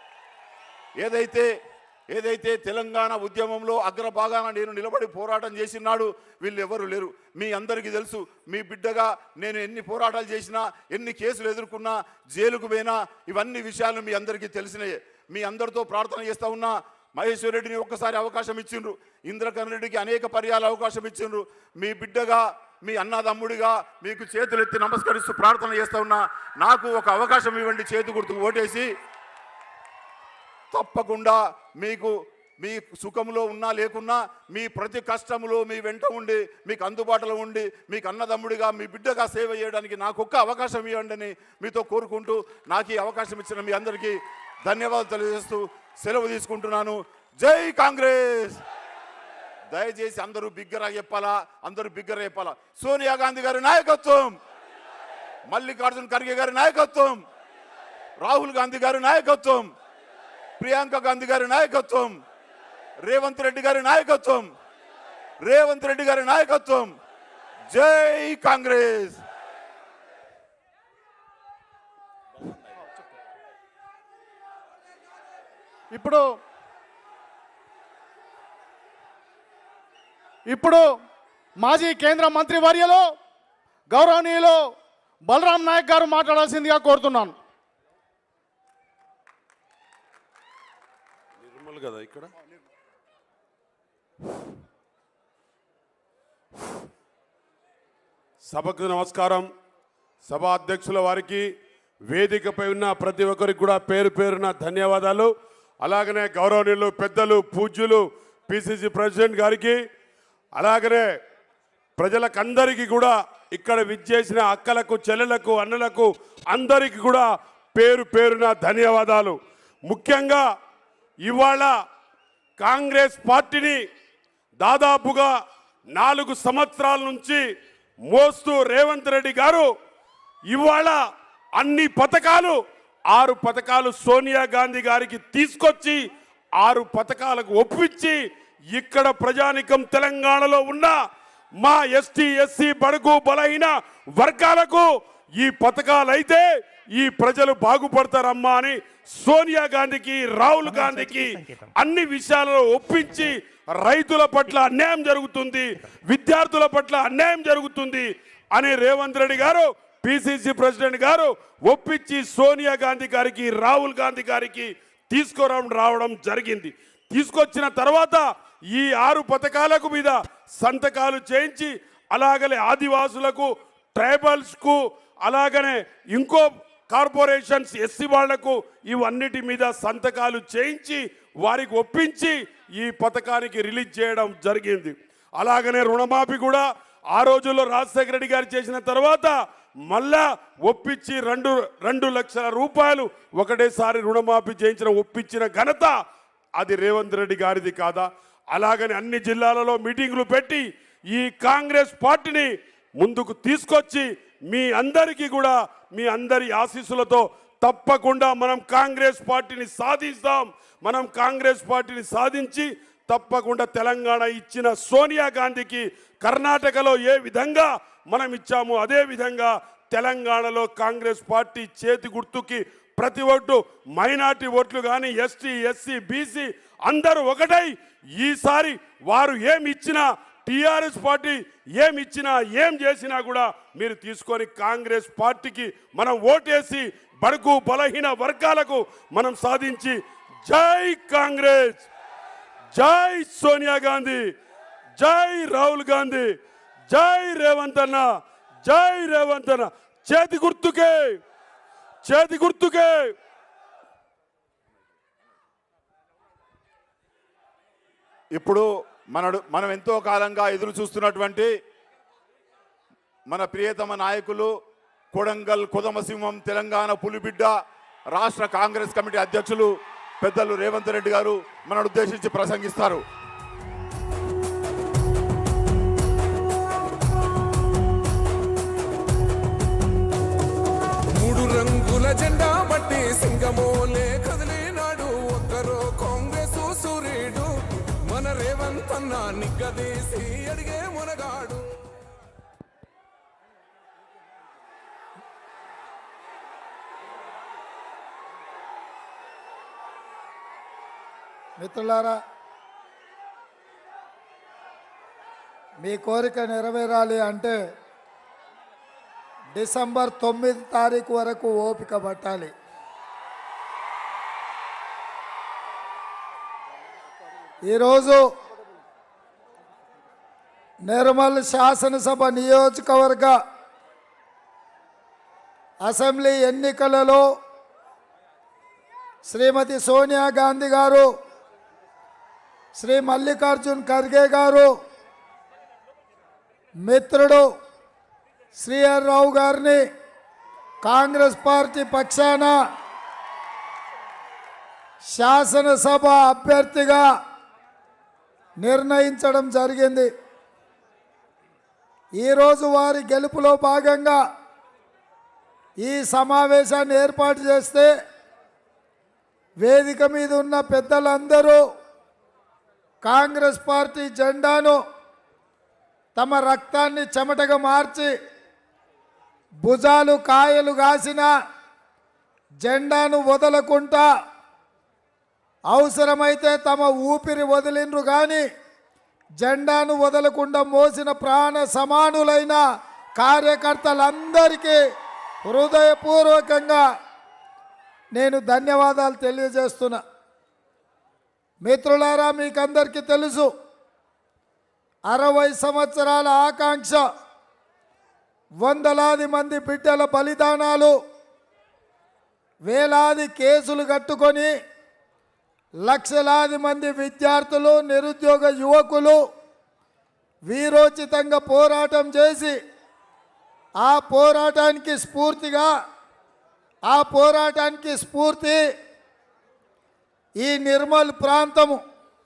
ఏదైతే ఏదైతే తెలంగాణ ఉద్యమంలో అగ్రభాగాన నేను నిలబడి పోరాటం చేసినాడు వీళ్ళు ఎవరు లేరు మీ అందరికీ తెలుసు మీ బిడ్డగా నేను ఎన్ని పోరాటాలు చేసినా ఎన్ని కేసులు ఎదుర్కొన్నా జైలుకు పోయినా ఇవన్నీ విషయాలు మీ అందరికీ తెలిసినాయే మీ అందరితో ప్రార్థన చేస్తా ఉన్నా మహేశ్వర్ రెడ్డిని ఒక్కసారి అవకాశం ఇచ్చిండ్రు ఇంద్రకరణ్ రెడ్డికి అనేక పర్యాలు అవకాశం ఇచ్చిండ్రు మీ బిడ్డగా మీ అన్నదమ్ముడిగా మీకు చేతులెత్తి నమస్కరిస్తూ ప్రార్థన చేస్తా ఉన్నా నాకు ఒక అవకాశం ఇవ్వండి చేతి గుర్తుకు ఓటేసి తప్పకుండా మీకు మీ సుఖంలో ఉన్నా లేకున్నా మీ ప్రతి కష్టములో మీ వెంట ఉండి మీకు అందుబాటులో ఉండి మీకు అన్నదమ్ముడిగా మీ బిడ్డగా సేవ చేయడానికి నాకు ఒక్క అవకాశం ఇవ్వండి అని మీతో కోరుకుంటూ నాకు ఈ అవకాశం ఇచ్చిన మీ అందరికీ ధన్యవాదాలు తెలియజేస్తూ సెలవు తీసుకుంటున్నాను జై కాంగ్రెస్ దయచేసి అందరూ బిగ్గరగా చెప్పాలా అందరూ బిగ్గరగా చెప్పాలా సోనియా గాంధీ గారి నాయకత్వం మల్లికార్జున్ ఖర్గే గారి నాయకత్వం రాహుల్ గాంధీ గారి నాయకత్వం ప్రియాంక గాంధీ గారి నాయకత్వం రేవంత్ రెడ్డి గారి నాయకత్వం రేవంత్ రెడ్డి గారి నాయకత్వం జై కాంగ్రెస్ ఇప్పుడు ఇప్పుడు మాజీ కేంద్ర మంత్రి వర్యలో గౌరవనీయులు బలరాం నాయక్ గారు మాట్లాడాల్సిందిగా కోరుతున్నాను నిర్మల్ కదా ఇక్కడ సభకు నమస్కారం సభ అధ్యక్షుల వారికి వేదికపై ఉన్న ప్రతి ఒక్కరికి కూడా పేరు పేరున ధన్యవాదాలు అలాగనే గౌరవనీయులు పెద్దలు పూజ్యులు పిసిసి ప్రెసిడెంట్ గారికి అలాగనే ప్రజలకందరికీ కూడా ఇక్కడ విచ్చేసిన అక్కలకు చెల్లెలకు అన్నలకు అందరికీ కూడా పేరు పేరున ధన్యవాదాలు ముఖ్యంగా ఇవాళ కాంగ్రెస్ పార్టీని దాదాపుగా నాలుగు సంవత్సరాల నుంచి మోస్తూ రేవంత్ రెడ్డి గారు ఇవాళ అన్ని పథకాలు ఆరు పథకాలు సోనియా గాంధీ గారికి తీసుకొచ్చి ఆరు పథకాలకు ఒప్పించి ఇక్కడ ప్రజానికం తెలంగాణలో ఉన్న మా ఎస్టీ ఎస్సీ బడుగు బలహీన వర్గాలకు ఈ పథకాలు అయితే ఈ ప్రజలు బాగుపడతారమ్మా అని సోనియా గాంధీకి రాహుల్ గాంధీకి అన్ని విషయాలలో ఒప్పించి రైతుల పట్ల అన్యాయం జరుగుతుంది విద్యార్థుల పట్ల అన్యాయం జరుగుతుంది అని రేవంత్ రెడ్డి గారు పిసిసి ప్రెసిడెంట్ గారు ఒప్పించి సోనియా గాంధీ గారికి రాహుల్ గాంధీ గారికి తీసుకురావడం రావడం జరిగింది తీసుకొచ్చిన తర్వాత ఈ ఆరు పథకాలకు మీద సంతకాలు చేయించి అలాగనే ఆదివాసులకు ట్రైబల్స్కు అలాగనే ఇంకో కార్పొరేషన్స్ ఎస్సీ వాళ్లకు ఇవన్నిటి మీద సంతకాలు చేయించి వారికి ఒప్పించి ఈ పథకానికి రిలీజ్ చేయడం జరిగింది అలాగనే రుణమాఫీ కూడా ఆ రోజుల్లో రాజశేఖర రెడ్డి గారు చేసిన తర్వాత మళ్ళా ఒప్పించి రెండు రెండు లక్షల రూపాయలు ఒకటేసారి రుణమాఫీ చేయించిన ఒప్పించిన ఘనత అది రేవంత్ రెడ్డి గారిది కాదా అలాగని అన్ని జిల్లాలలో మీటింగులు పెట్టి ఈ కాంగ్రెస్ పార్టీని ముందుకు తీసుకొచ్చి మీ అందరికీ కూడా మీ అందరి ఆశీస్సులతో తప్పకుండా మనం కాంగ్రెస్ పార్టీని సాధిస్తాం మనం కాంగ్రెస్ పార్టీని సాధించి తప్పకుండా తెలంగాణ ఇచ్చిన సోనియా గాంధీకి కర్ణాటకలో ఏ విధంగా మనం ఇచ్చామో అదే విధంగా తెలంగాణలో కాంగ్రెస్ పార్టీ చేతి గుర్తుకి ప్రతి ఓటు మైనార్టీ ఓట్లు కానీ ఎస్టీ ఎస్సీ బీసీ అందరూ ఒకటై ఈసారి వారు ఏమి ఇచ్చినా టిఆర్ఎస్ పార్టీ ఏమి ఇచ్చినా ఏం చేసినా కూడా మీరు తీసుకొని కాంగ్రెస్ పార్టీకి మనం ఓటేసి బడుగు బలహీన వర్గాలకు మనం సాధించి జై కాంగ్రెస్ జై సోనియా గాంధీ జై రాహుల్ గాంధీ జై రేవంత్ అన్న జై రేవంత్ అన్న చేతి గుర్తుకే చేతి గుర్తుకే ఇప్పుడు మనడు మనం ఎంతో కాలంగా ఎదురు చూస్తున్నటువంటి మన ప్రియతమ నాయకులు కొడంగల్ కొదమసింహం తెలంగాణ పులిబిడ్డ రాష్ట్ర కాంగ్రెస్ కమిటీ అధ్యక్షులు పెద్దలు రేవంత్ రెడ్డి గారు మనను ఉద్దేశించి ప్రసంగిస్తారు మూడు రంగుల జెండా బట్టి సింగమోలే కదిలినాడు ఒక్కరో కాంగ్రెస్ సూర్యుడు మన రేవంత్ అన్న నిగ్గదీసి అడిగే మునగాడు మిత్రులారా మీ కోరిక నెరవేరాలి అంటే డిసెంబర్ తొమ్మిది తారీఖు వరకు ఓపిక పట్టాలి ఈరోజు నిర్మల్ శాసనసభ నియోజకవర్గ అసెంబ్లీ ఎన్నికలలో శ్రీమతి సోనియా గాంధీ గారు శ్రీ మల్లికార్జున్ ఖర్గే గారు మిత్రుడు శ్రీఆర్ రావు గారిని కాంగ్రెస్ పార్టీ పక్షాన శాసనసభ అభ్యర్థిగా నిర్ణయించడం జరిగింది ఈరోజు వారి గెలుపులో భాగంగా ఈ సమావేశాన్ని ఏర్పాటు చేస్తే వేదిక మీద ఉన్న పెద్దలందరూ కాంగ్రెస్ పార్టీ జెండాను తమ రక్తాన్ని చెమటగా మార్చి భుజాలు కాయలు కాసిన జెండాను వదలకుంటా అవసరమైతే తమ ఊపిరి వదిలిండ్రు కానీ జెండాను వదలకుండా మోసిన ప్రాణ సమానులైన కార్యకర్తలందరికీ హృదయపూర్వకంగా నేను ధన్యవాదాలు తెలియజేస్తున్నా మిత్రులారా మీకందరికీ తెలుసు అరవై సంవత్సరాల ఆకాంక్ష వందలాది మంది బిడ్డల బలిదానాలు వేలాది కేసులు కట్టుకొని లక్షలాది మంది విద్యార్థులు నిరుద్యోగ యువకులు వీరోచితంగా పోరాటం చేసి ఆ పోరాటానికి స్ఫూర్తిగా ఆ పోరాటానికి స్ఫూర్తి ఈ నిర్మల్ ప్రాంతము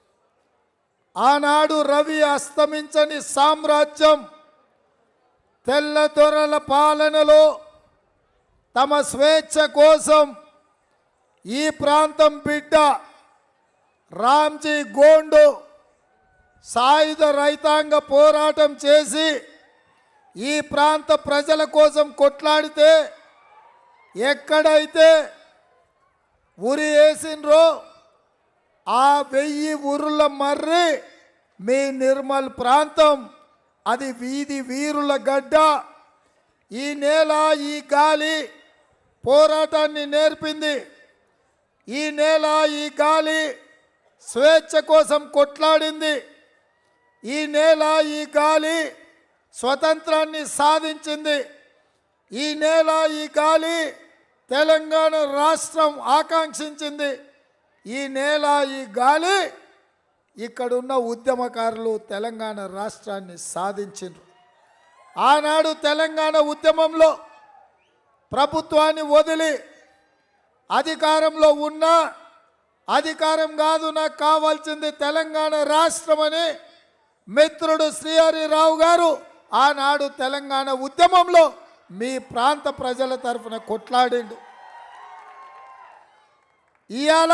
ఆనాడు రవి అస్తమించని సామ్రాజ్యం తెల్ల దొరల పాలనలో తమ స్వేచ్ఛ కోసం ఈ ప్రాంతం బిడ్డ రామ్జీ గోండు సాయుధ రైతాంగ పోరాటం చేసి ఈ ప్రాంత ప్రజల కోసం కొట్లాడితే ఎక్కడైతే ఉరి వేసిండ్రో ఆ వెయ్యి ఉరుల మర్రి మీ నిర్మల్ ప్రాంతం అది వీధి వీరుల గడ్డ ఈ నేల ఈ గాలి పోరాటాన్ని నేర్పింది ఈ నేల ఈ గాలి స్వేచ్ఛ కోసం కొట్లాడింది ఈ నేల ఈ గాలి స్వతంత్రాన్ని సాధించింది ఈ నేల ఈ గాలి తెలంగాణ రాష్ట్రం ఆకాంక్షించింది ఈ నేల ఈ గాలి ఇక్కడున్న ఉద్యమకారులు తెలంగాణ రాష్ట్రాన్ని సాధించిండ్రు ఆనాడు తెలంగాణ ఉద్యమంలో ప్రభుత్వాన్ని వదిలి అధికారంలో ఉన్న అధికారం కాదు నాకు కావాల్సింది తెలంగాణ రాష్ట్రమని మిత్రుడు శ్రీహరిరావు గారు ఆనాడు తెలంగాణ ఉద్యమంలో మీ ప్రాంత ప్రజల తరఫున కొట్లాడిండు ఇవాళ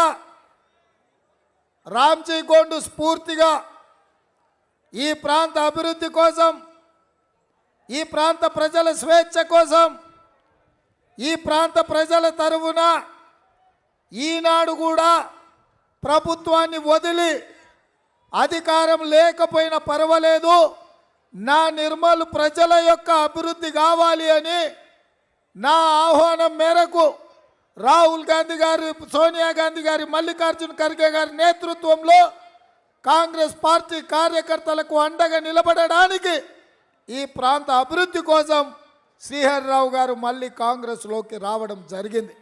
రామ్జీ గోండు స్ఫూర్తిగా ఈ ప్రాంత అభివృద్ధి కోసం ఈ ప్రాంత ప్రజల స్వేచ్ఛ కోసం ఈ ప్రాంత ప్రజల తరఫున ఈనాడు కూడా ప్రభుత్వాన్ని వదిలి అధికారం లేకపోయినా పర్వాలేదు నా నిర్మల్ ప్రజల యొక్క అభివృద్ధి కావాలి అని నా ఆహ్వానం మేరకు రాహుల్ గాంధీ గారి సోనియా గాంధీ గారి మల్లికార్జున ఖర్గే గారి నేతృత్వంలో కాంగ్రెస్ పార్టీ కార్యకర్తలకు అండగా నిలబడడానికి ఈ ప్రాంత అభివృద్ధి కోసం శ్రీహరిరావు గారు మళ్ళీ కాంగ్రెస్లోకి రావడం జరిగింది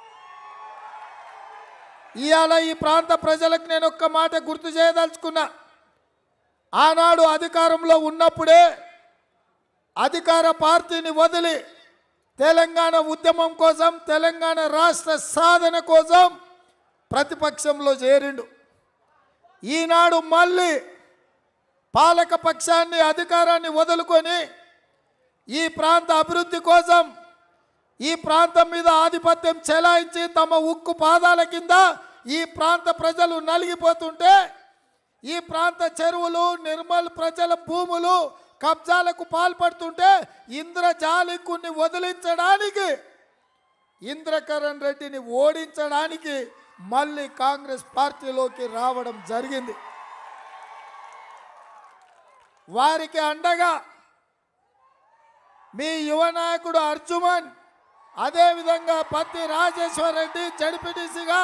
ఇవాళ ఈ ప్రాంత ప్రజలకు నేను ఒక్క మాట గుర్తు చేయదలుచుకున్నా ఆనాడు అధికారంలో ఉన్నప్పుడే అధికార పార్టీని వదిలి తెలంగాణ ఉద్యమం కోసం తెలంగాణ రాష్ట్ర సాధన కోసం ప్రతిపక్షంలో చేరిండు ఈనాడు మళ్ళీ పాలక పక్షాన్ని అధికారాన్ని వదులుకొని ఈ ప్రాంత అభివృద్ధి కోసం ఈ ప్రాంతం మీద ఆధిపత్యం చెలాయించి తమ ఉక్కు పాదాల కింద ఈ ప్రాంత ప్రజలు నలిగిపోతుంటే ఈ ప్రాంత చెరువులు నిర్మల్ ప్రజల భూములు కబ్జాలకు పాల్పడుతుంటే ఇంద్రజాలికుని వదిలించడానికి ఇంద్రకరణ్ రెడ్డిని ఓడించడానికి మళ్ళీ కాంగ్రెస్ పార్టీలోకి రావడం జరిగింది వారికి అండగా మీ యువ నాయకుడు అర్జుమన్ అదేవిధంగా పత్తి రాజేశ్వర్ రెడ్డి జడిపిటిసిగా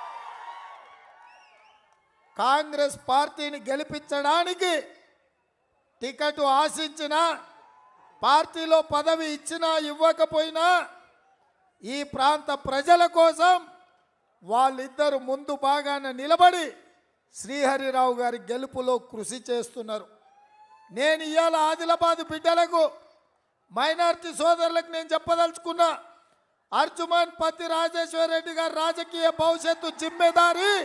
కాంగ్రెస్ పార్టీని గెలిపించడానికి టికెట్ ఆశించిన పార్టీలో పదవి ఇచ్చినా ఇవ్వకపోయినా ఈ ప్రాంత ప్రజల కోసం వాళ్ళిద్దరు ముందు బాగాన నిలబడి శ్రీహరిరావు గారి గెలుపులో కృషి చేస్తున్నారు నేను ఇవాళ ఆదిలాబాద్ బిడ్డలకు మైనార్టీ సోదరులకు నేను చెప్పదలుచుకున్నా అర్జుమన్ పతి రాజేశ్వర రెడ్డి గారి రాజకీయ భవిష్యత్తు జిమ్మెదారి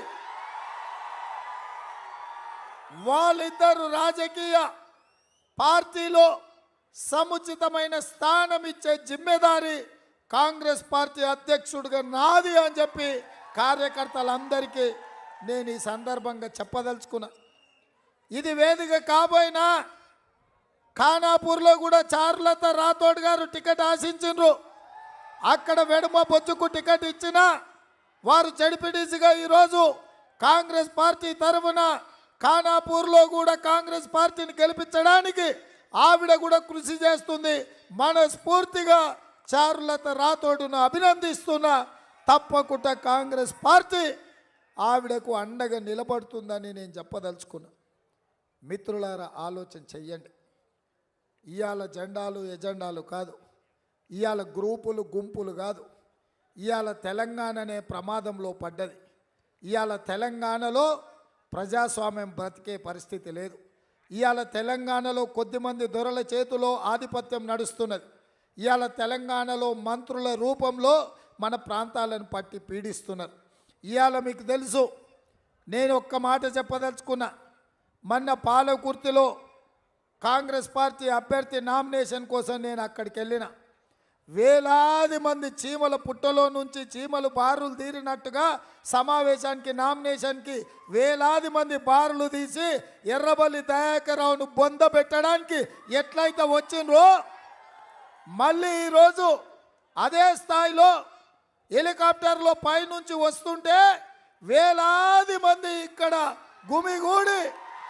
వాళ్ళిద్దరు రాజకీయ పార్టీలో సముచితమైన స్థానం ఇచ్చే జిమ్మెదారి కాంగ్రెస్ పార్టీ అధ్యక్షుడిగా నాది అని చెప్పి కార్యకర్తలందరికీ నేను ఈ సందర్భంగా చెప్పదలుచుకున్నా ఇది వేదిక కాబోయినా ఖానాపూర్లో కూడా చారులత రాథోడ్ గారు టికెట్ ఆశించిండ్రు అక్కడ వెడుమ బొచ్చుకు టికెట్ ఇచ్చిన వారు చెడిపిడిసిగా ఈరోజు కాంగ్రెస్ పార్టీ తరఫున ఖానాపూర్లో కూడా కాంగ్రెస్ పార్టీని గెలిపించడానికి ఆవిడ కూడా కృషి చేస్తుంది మనస్ఫూర్తిగా చారులత రాథోడును అభినందిస్తున్నా తప్పకుండా కాంగ్రెస్ పార్టీ ఆవిడకు అండగా నిలబడుతుందని నేను చెప్పదలుచుకున్నా మిత్రులారా ఆలోచన చెయ్యండి ఇవాళ జెండాలు ఎజెండాలు కాదు ఇవాళ గ్రూపులు గుంపులు కాదు ఇవాళ తెలంగాణ అనే ప్రమాదంలో పడ్డది ఇవాళ తెలంగాణలో ప్రజాస్వామ్యం బ్రతికే పరిస్థితి లేదు ఇవాళ తెలంగాణలో కొద్దిమంది దొరల చేతిలో ఆధిపత్యం నడుస్తున్నది ఇవాళ తెలంగాణలో మంత్రుల రూపంలో మన ప్రాంతాలను పట్టి పీడిస్తున్నారు ఇవాళ మీకు తెలుసు నేను ఒక్క మాట చెప్పదలుచుకున్నా మొన్న పాలకుర్తిలో కాంగ్రెస్ పార్టీ అభ్యర్థి నామినేషన్ కోసం నేను అక్కడికి వెళ్ళిన వేలాది మంది చీమల పుట్టలో నుంచి చీమలు బారులు తీరినట్టుగా సమావేశానికి నామినేషన్కి వేలాది మంది బారులు తీసి ఎర్రబల్లి దయాకర్రావును బొంద పెట్టడానికి ఎట్లయితే వచ్చిండ్రో మళ్ళీ ఈరోజు అదే స్థాయిలో హెలికాప్టర్లో పైనుంచి వస్తుంటే వేలాది మంది ఇక్కడ గుమిగూడి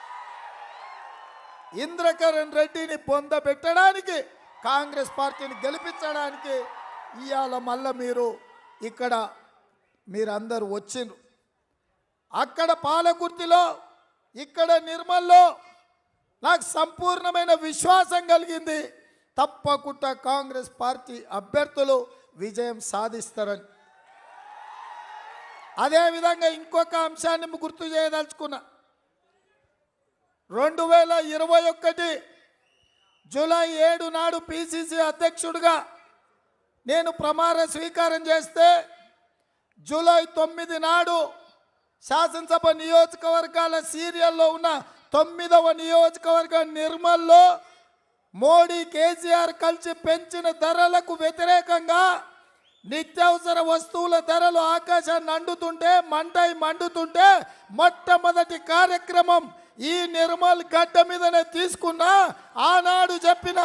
ఇంద్రకరణ్ రెడ్డిని పొందబెట్టడానికి కాంగ్రెస్ పార్టీని గెలిపించడానికి ఇవాళ మళ్ళా మీరు ఇక్కడ మీరందరూ వచ్చిండ్రు అక్కడ పాలకుర్తిలో ఇక్కడ నిర్మల్లో నాకు సంపూర్ణమైన విశ్వాసం కలిగింది తప్పకుండా కాంగ్రెస్ పార్టీ అభ్యర్థులు విజయం సాధిస్తారని అదేవిధంగా ఇంకొక అంశాన్ని గుర్తు చేయదలుచుకున్నా రెండు వేల ఇరవై ఒకటి జూలై ఏడు నాడు పిసిసి అధ్యక్షుడిగా నేను ప్రమాణ స్వీకారం చేస్తే జూలై తొమ్మిది నాడు శాసనసభ నియోజకవర్గాల సీరియల్లో ఉన్న తొమ్మిదవ నియోజకవర్గం నిర్మల్లో మోడీ కేసీఆర్ కలిసి పెంచిన ధరలకు వ్యతిరేకంగా నిత్యావసర వస్తువుల ధరలు ఆకాశాన్ని అండుతుంటే మంటై మండుతుంటే మొట్టమొదటి కార్యక్రమం ఈ నిర్మల్ గడ్డ మీదనే తీసుకున్నా ఆనాడు చెప్పిన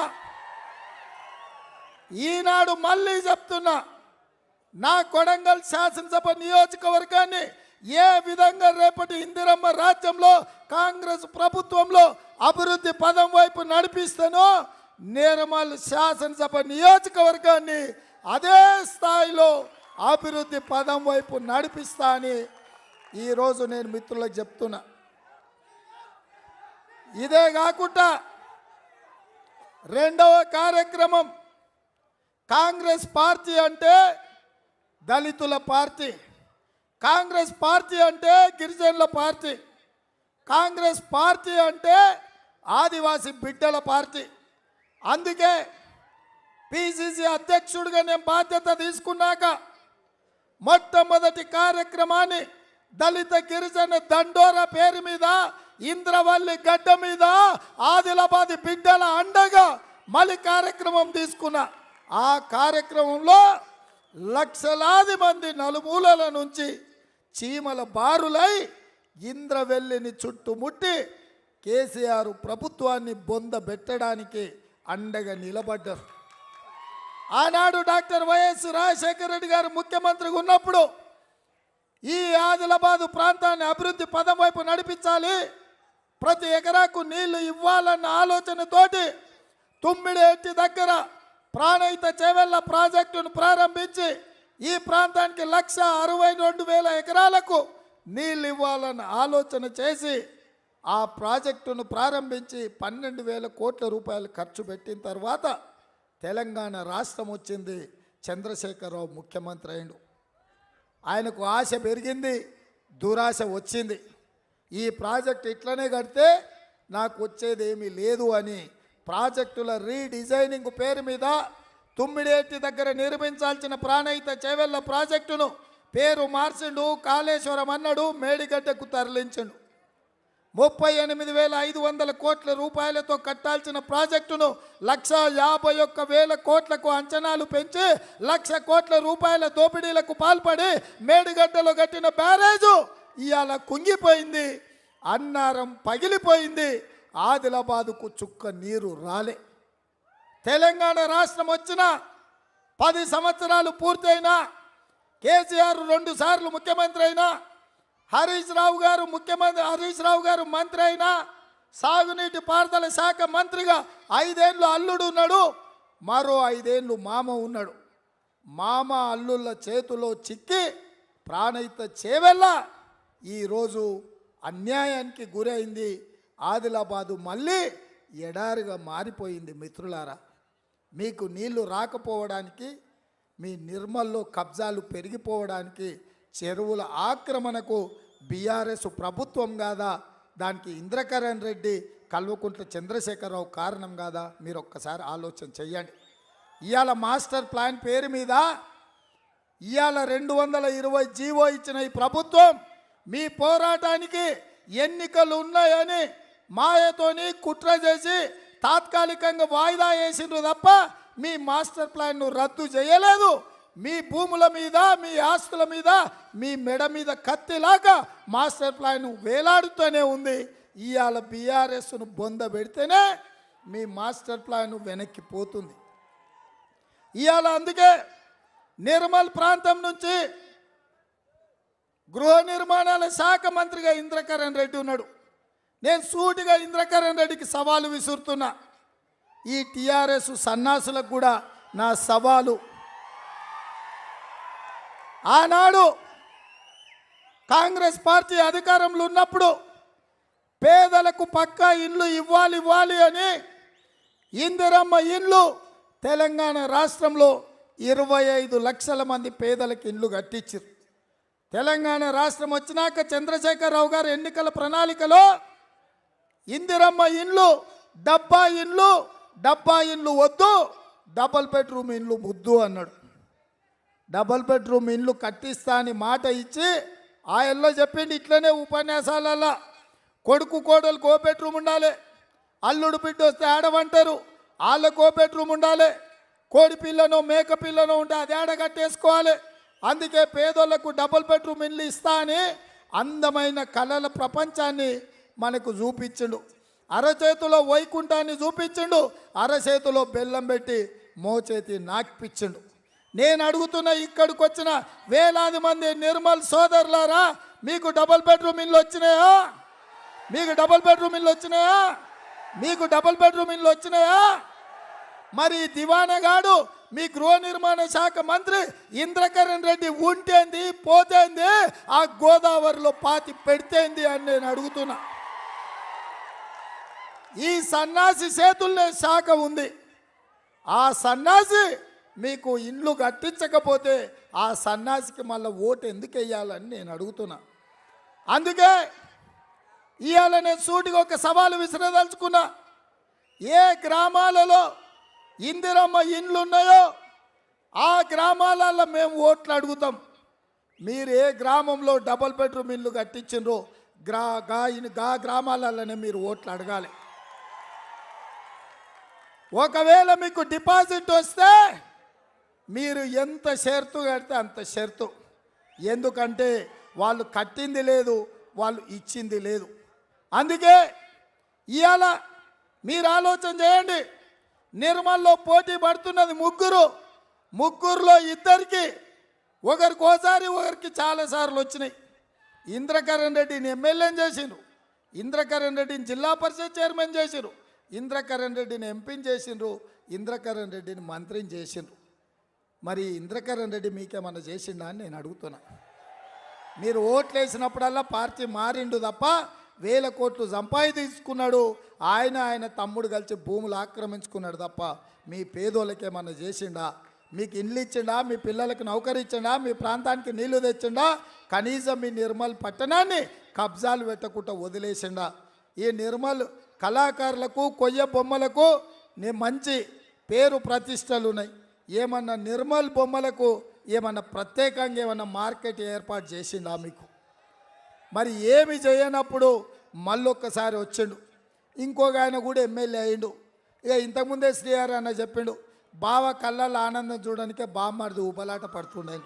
ఈనాడు మళ్ళీ చెప్తున్నా నా కొడంగల్ శాసనసభ నియోజకవర్గాన్ని ఏ విధంగా రేపటి ఇందిరమ్మ రాజ్యంలో కాంగ్రెస్ ప్రభుత్వంలో అభివృద్ధి పదం వైపు నడిపిస్తానో నిర్మల్ శాసనసభ నియోజకవర్గాన్ని అదే స్థాయిలో అభివృద్ధి పదం వైపు నడిపిస్తా అని ఈరోజు నేను మిత్రులకు చెప్తున్నా ఇదే కాకుండా రెండవ కార్యక్రమం కాంగ్రెస్ పార్టీ అంటే దళితుల పార్టీ కాంగ్రెస్ పార్టీ అంటే గిరిజనుల పార్టీ కాంగ్రెస్ పార్టీ అంటే ఆదివాసీ బిడ్డల పార్టీ అందుకే పిసిసి అధ్యక్షుడిగా నేను బాధ్యత తీసుకున్నాక మొట్టమొదటి కార్యక్రమాన్ని దళిత గిరిజన దండోరా పేరు మీద ఇంద్రవల్లి గడ్డ మీద ఆదిలాబాద్ బిడ్డల అండగా మళ్ళీ కార్యక్రమం తీసుకున్నా ఆ కార్యక్రమంలో లక్షలాది మంది నలుమూలల నుంచి చీమల బారులై ఇంద్రవెల్లిని చుట్టుముట్టి కేసీఆర్ ప్రభుత్వాన్ని బొంద పెట్టడానికి అండగా నిలబడ్డారు ఆనాడు డాక్టర్ వైఎస్ రాజశేఖర రెడ్డి గారు ముఖ్యమంత్రిగా ఉన్నప్పుడు ఈ ఆదిలాబాదు ప్రాంతాన్ని అభివృద్ధి పదం వైపు నడిపించాలి ప్రతి ఎకరాకు నీళ్లు ఇవ్వాలన్న ఆలోచనతోటి తుమ్మిడి ఎట్టి దగ్గర ప్రాణహిత చేవెళ్ళ ప్రాజెక్టును ప్రారంభించి ఈ ప్రాంతానికి లక్ష అరవై రెండు వేల ఎకరాలకు నీళ్ళు ఇవ్వాలన్న ఆలోచన చేసి ఆ ప్రాజెక్టును ప్రారంభించి పన్నెండు వేల కోట్ల రూపాయలు ఖర్చు పెట్టిన తర్వాత తెలంగాణ రాష్ట్రం వచ్చింది చంద్రశేఖరరావు ముఖ్యమంత్రి అయిండు ఆయనకు ఆశ పెరిగింది దురాశ వచ్చింది ఈ ప్రాజెక్ట్ ఇట్లనే కడితే నాకు వచ్చేది ఏమీ లేదు అని ప్రాజెక్టుల రీడిజైనింగ్ పేరు మీద తుమ్మిడేటి దగ్గర నిర్మించాల్సిన ప్రాణహిత చేవెళ్ళ ప్రాజెక్టును పేరు మార్చిండు కాళేశ్వరం అన్నాడు మేడిగడ్డకు తరలించండు ముప్పై ఎనిమిది వేల ఐదు వందల కోట్ల రూపాయలతో కట్టాల్సిన ప్రాజెక్టును లక్ష యాభై ఒక్క వేల కోట్లకు అంచనాలు పెంచి లక్ష కోట్ల రూపాయల దోపిడీలకు పాల్పడి మేడిగడ్డలో కట్టిన బ్యారేజు ఇవాళ కుంగిపోయింది అన్నారం పగిలిపోయింది ఆదిలాబాదుకు చుక్క నీరు రాలే తెలంగాణ రాష్ట్రం వచ్చిన పది సంవత్సరాలు పూర్తయినా కేసీఆర్ రెండు సార్లు ముఖ్యమంత్రి అయినా హరీష్ రావు గారు ముఖ్యమంత్రి హరీష్ రావు గారు మంత్రి అయినా సాగునీటి పారుదల శాఖ మంత్రిగా ఐదేళ్ళు అల్లుడు ఉన్నాడు మరో ఐదేళ్ళు మామ ఉన్నాడు మామ అల్లుళ్ళ చేతిలో చిక్కి ప్రాణహిత చేవెళ్ళ ఈరోజు అన్యాయానికి గురైంది ఆదిలాబాదు మళ్ళీ ఎడారిగా మారిపోయింది మిత్రులారా మీకు నీళ్లు రాకపోవడానికి మీ నిర్మల్లో కబ్జాలు పెరిగిపోవడానికి చెరువుల ఆక్రమణకు బీఆర్ఎస్ ప్రభుత్వం కాదా దానికి ఇంద్రకరణ్ రెడ్డి కల్వకుంట్ల చంద్రశేఖరరావు కారణం కాదా మీరు ఒక్కసారి ఆలోచన చెయ్యండి ఇవాళ మాస్టర్ ప్లాన్ పేరు మీద ఇవాళ రెండు వందల ఇరవై జీవో ఇచ్చిన ఈ ప్రభుత్వం మీ పోరాటానికి ఎన్నికలు ఉన్నాయని మాయతోని కుట్ర చేసి తాత్కాలికంగా వాయిదా వేసిండ్రు తప్ప మీ మాస్టర్ ప్లాన్ను రద్దు చేయలేదు మీ భూముల మీద మీ ఆస్తుల మీద మీ మెడ మీద కత్తిలాగా మాస్టర్ ప్లాన్ వేలాడుతూనే ఉంది ఇవాళ బీఆర్ఎస్ను బొంద పెడితేనే మీ మాస్టర్ ప్లాన్ వెనక్కి పోతుంది ఇవాళ అందుకే నిర్మల్ ప్రాంతం నుంచి గృహ నిర్మాణాల శాఖ మంత్రిగా ఇంద్రకరణ్ రెడ్డి ఉన్నాడు నేను సూటిగా ఇంద్రకరణ్ రెడ్డికి సవాలు విసురుతున్నా ఈ టిఆర్ఎస్ సన్నాసులకు కూడా నా సవాలు ఆనాడు కాంగ్రెస్ పార్టీ అధికారంలో ఉన్నప్పుడు పేదలకు పక్కా ఇండ్లు ఇవ్వాలి ఇవ్వాలి అని ఇందిరమ్మ ఇండ్లు తెలంగాణ రాష్ట్రంలో ఇరవై ఐదు లక్షల మంది పేదలకు ఇండ్లు కట్టించారు తెలంగాణ రాష్ట్రం వచ్చినాక చంద్రశేఖరరావు గారు ఎన్నికల ప్రణాళికలో ఇందిరమ్మ ఇండ్లు డబ్బా ఇండ్లు డబ్బా ఇండ్లు వద్దు డబల్ బెడ్రూమ్ ఇండ్లు ముద్దు అన్నాడు డబల్ బెడ్రూమ్ ఇండ్లు కట్టిస్తా అని మాట ఇచ్చి ఆయల్లో చెప్పిండి ఇట్లనే ఉపన్యాసాలలో కొడుకు కోడలు కో బెడ్రూమ్ ఉండాలి అల్లుడు బిడ్డ వస్తే ఆడవంటారు వాళ్ళకు కో బెడ్రూమ్ ఉండాలి కోడి పిల్లనో మేక పిల్లనో ఉంటే అది ఆడ కట్టేసుకోవాలి అందుకే పేదోళ్లకు డబుల్ బెడ్రూమ్ ఇల్లు ఇస్తా అని అందమైన కళల ప్రపంచాన్ని మనకు చూపించిండు అరచేతిలో వైకుంఠాన్ని చూపించిండు అరచేతిలో బెల్లం పెట్టి మోచేతి నాకిపించిండు నేను అడుగుతున్న ఇక్కడికి వచ్చిన వేలాది మంది నిర్మల్ సోదరులారా మీకు డబుల్ బెడ్రూమ్ ఇల్లు వచ్చినాయా మీకు డబుల్ బెడ్రూమ్ ఇల్లు వచ్చినాయా మీకు డబుల్ బెడ్రూమ్ ఇల్లు వచ్చినాయా మరి ఈ దివానగాడు మీ గృహ నిర్మాణ శాఖ మంత్రి ఇంద్రకరణ్ రెడ్డి ఉంటేంది పోతేంది ఆ గోదావరిలో పాతి పెడితేంది అని నేను అడుగుతున్నా ఈ సన్నాసి చేతుల్లో శాఖ ఉంది ఆ సన్నాసి మీకు ఇండ్లు కట్టించకపోతే ఆ సన్నాసికి మళ్ళీ ఓటు ఎందుకు వేయాలని నేను అడుగుతున్నా అందుకే ఇవాళ నేను సూటిగా ఒక సవాలు విసిరదలుచుకున్నా ఏ గ్రామాలలో ఇందిరమ్మ ఇండ్లు ఉన్నాయో ఆ గ్రామాలలో మేము ఓట్లు అడుగుతాం మీరు ఏ గ్రామంలో డబుల్ బెడ్రూమ్ ఇల్లు కట్టించిండ్రో గ్రా గా ఇన్- గా గ్రామాలలోనే మీరు ఓట్లు అడగాలి ఒకవేళ మీకు డిపాజిట్ వస్తే మీరు ఎంత షరతు కడితే అంత షరతు ఎందుకంటే వాళ్ళు కట్టింది లేదు వాళ్ళు ఇచ్చింది లేదు అందుకే ఇవాళ మీరు ఆలోచన చేయండి నిర్మల్లో పోటీ పడుతున్నది ముగ్గురు ముగ్గురులో ఇద్దరికి ఒకరికి ఓసారి ఒకరికి చాలాసార్లు వచ్చినాయి ఇంద్రకరణ్ రెడ్డిని ఎమ్మెల్యేని చేసిండ్రు ఇంద్రకరణ్ రెడ్డిని జిల్లా పరిషత్ చైర్మన్ చేసిండ్రు ఇంద్రకరణ్ రెడ్డిని ఎంపీని చేసిండ్రు ఇంద్రకరణ్ రెడ్డిని మంత్రిని చేసిండ్రు మరి ఇంద్రకరణ్ రెడ్డి మీకేమన్నా చేసిండా అని నేను అడుగుతున్నా మీరు ఓట్లు వేసినప్పుడల్లా పార్టీ మారిండు తప్ప వేల కోట్లు సంపాదించుకున్నాడు ఆయన ఆయన తమ్ముడు కలిసి భూములు ఆక్రమించుకున్నాడు తప్ప మీ పేదోళ్ళకి ఏమన్నా చేసిండా మీకు ఇండ్లు ఇచ్చిండా మీ పిల్లలకు నౌకరీ ఇచ్చిండా మీ ప్రాంతానికి నీళ్లు తెచ్చిండా కనీసం మీ నిర్మల్ పట్టణాన్ని కబ్జాలు పెట్టకుండా వదిలేసిండా ఈ నిర్మల్ కళాకారులకు కొయ్య బొమ్మలకు నే- మంచి పేరు ప్రతిష్టలు ఉన్నాయి ఏమన్నా నిర్మల్ బొమ్మలకు ఏమన్నా ప్రత్యేకంగా ఏమన్నా మార్కెట్ ఏర్పాటు చేసిండా మీకు మరి ఏమి చేయనప్పుడు మళ్ళొక్కసారి వచ్చిండు ఇంకొక ఆయన కూడా ఎమ్మెల్యే అయిండు ఇక ఇంతకుముందే శ్రీహరి అన్న చెప్పిండు బావ కళ్ళల్లో ఆనందం చూడడానికే బామ్మడిది ఊబలాట పడుతుండని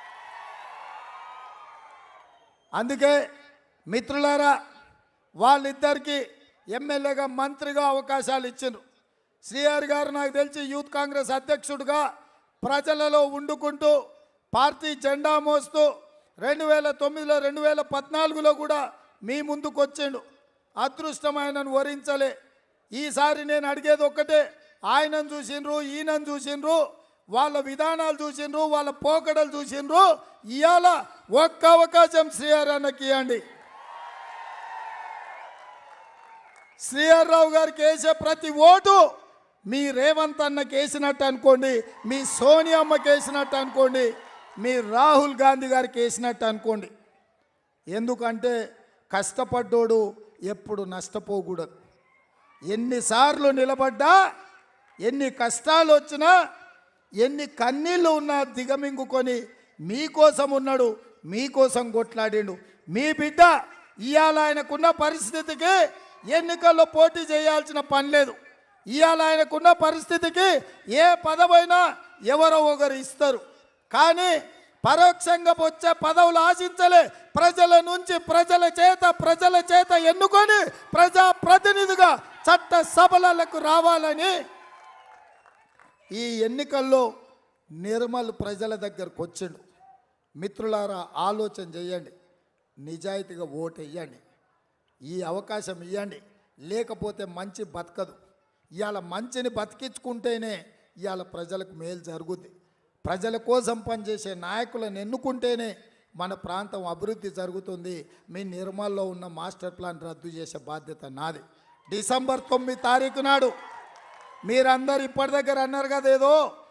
అందుకే మిత్రులారా వాళ్ళిద్దరికి ఎమ్మెల్యేగా మంత్రిగా అవకాశాలు ఇచ్చిండ్రు శ్రీహరి గారు నాకు తెలిసి యూత్ కాంగ్రెస్ అధ్యక్షుడిగా ప్రజలలో ఉండుకుంటూ పార్టీ జెండా మోస్తూ రెండు వేల తొమ్మిదిలో రెండు వేల పద్నాలుగులో కూడా మీ ముందుకు వచ్చిండు అదృష్టం ఆయనను వరించలే ఈసారి నేను అడిగేది ఒక్కటే ఆయనను చూసిండ్రు ఈయనను చూసిండ్రు వాళ్ళ విధానాలు చూసిండ్రు వాళ్ళ పోకడలు చూసిండ్రు ఇవాళ ఒక్క అవకాశం శ్రీహరి అన్నకి ఇవ్వండి శ్రీహర్రావు గారికి వేసే ప్రతి ఓటు మీ రేవంత్ అన్నకి వేసినట్టు అనుకోండి మీ సోనియమ్మకి వేసినట్టు అనుకోండి మీ రాహుల్ గాంధీ గారికి వేసినట్టు అనుకోండి ఎందుకంటే కష్టపడ్డోడు ఎప్పుడు నష్టపోకూడదు ఎన్నిసార్లు నిలబడ్డా ఎన్ని కష్టాలు వచ్చినా ఎన్ని కన్నీళ్ళు ఉన్నా దిగమింగుకొని మీకోసం ఉన్నాడు మీకోసం కొట్లాడిండు మీ బిడ్డ ఇవాళ ఆయనకున్న పరిస్థితికి ఎన్నికల్లో పోటీ చేయాల్సిన పని లేదు ఇవాళ ఆయనకున్న పరిస్థితికి ఏ పదవైనా ఎవరో ఒకరు ఇస్తారు కానీ పరోక్షంగా వచ్చే పదవులు ఆశించలే ప్రజల నుంచి ప్రజల చేత ప్రజల చేత ఎన్నుకొని ప్రజా ప్రతినిధిగా చట్ట సభలకు రావాలని ఈ ఎన్నికల్లో నిర్మల్ ప్రజల దగ్గరకు వచ్చిండు మిత్రులారా ఆలోచన చేయండి నిజాయితీగా ఓటు వేయండి ఈ అవకాశం ఇవ్వండి లేకపోతే మంచి బతకదు ఇవాళ మంచిని బతికించుకుంటేనే ఇవాళ ప్రజలకు మేలు జరుగుద్ది ప్రజల కోసం పనిచేసే నాయకులను ఎన్నుకుంటేనే మన ప్రాంతం అభివృద్ధి జరుగుతుంది మీ నిర్మల్లో ఉన్న మాస్టర్ ప్లాన్ రద్దు చేసే బాధ్యత నాది డిసెంబర్ తొమ్మిది తారీఖు నాడు మీరందరు ఇప్పటి దగ్గర అన్నారు కదా ఏదో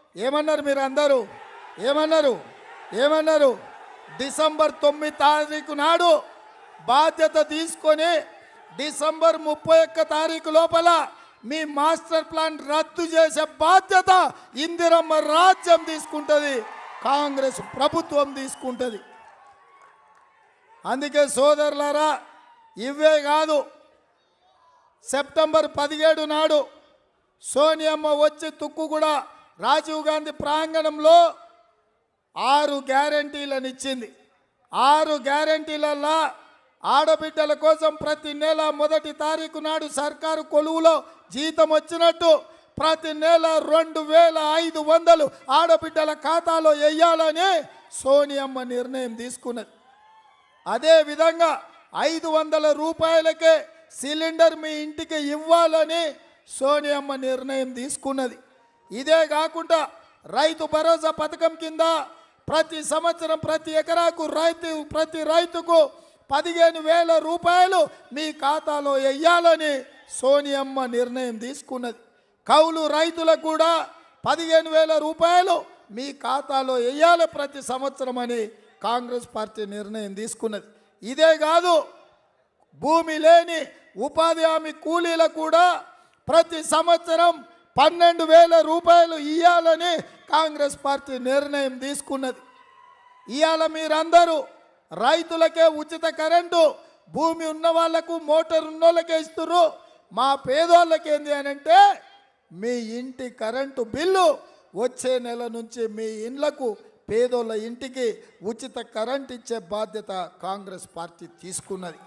ఏమన్నారు మీరు అందరూ ఏమన్నారు ఏమన్నారు డిసెంబర్ తొమ్మిది తారీఖు నాడు బాధ్యత తీసుకొని డిసెంబర్ ముప్పై ఒక్క తారీఖు లోపల మీ మాస్టర్ ప్లాన్ రద్దు చేసే బాధ్యత ఇందిరమ్మ రాజ్యం తీసుకుంటుంది కాంగ్రెస్ ప్రభుత్వం తీసుకుంటుంది అందుకే సోదరులారా ఇవే కాదు సెప్టెంబర్ పదిహేడు నాడు సోనియమ్మ వచ్చి తుక్కు కూడా రాజీవ్ గాంధీ ప్రాంగణంలో ఆరు గ్యారంటీలను ఇచ్చింది ఆరు గ్యారంటీలల్లా ఆడబిడ్డల కోసం ప్రతి నెల మొదటి తారీఖు నాడు సర్కారు కొలువులో జీతం వచ్చినట్టు ప్రతి నెల రెండు వేల ఐదు వందలు ఆడబిడ్డల ఖాతాలో వేయాలని సోనియమ్మ నిర్ణయం తీసుకున్నది అదే విధంగా ఐదు వందల రూపాయలకే సిలిండర్ మీ ఇంటికి ఇవ్వాలని సోనియమ్మ నిర్ణయం తీసుకున్నది ఇదే కాకుండా రైతు భరోసా పథకం కింద ప్రతి సంవత్సరం ప్రతి ఎకరాకు రైతు ప్రతి రైతుకు పదిహేను వేల రూపాయలు మీ ఖాతాలో వెయ్యాలని సోనియమ్మ నిర్ణయం తీసుకున్నది కౌలు రైతులకు కూడా పదిహేను వేల రూపాయలు మీ ఖాతాలో వేయాలి ప్రతి సంవత్సరం అని కాంగ్రెస్ పార్టీ నిర్ణయం తీసుకున్నది ఇదే కాదు భూమి లేని ఉపాధి హామీ కూలీలకు కూడా ప్రతి సంవత్సరం పన్నెండు వేల రూపాయలు ఇవ్వాలని కాంగ్రెస్ పార్టీ నిర్ణయం తీసుకున్నది ఇవాళ మీరందరూ రైతులకే ఉచిత కరెంటు భూమి ఉన్న వాళ్లకు మోటార్ ఉన్న వాళ్ళకే ఇస్తున్నారు మా పేదోళ్ళకి ఏంది అని అంటే మీ ఇంటి కరెంటు బిల్లు వచ్చే నెల నుంచి మీ ఇండ్లకు పేదోళ్ళ ఇంటికి ఉచిత కరెంట్ ఇచ్చే బాధ్యత కాంగ్రెస్ పార్టీ తీసుకున్నది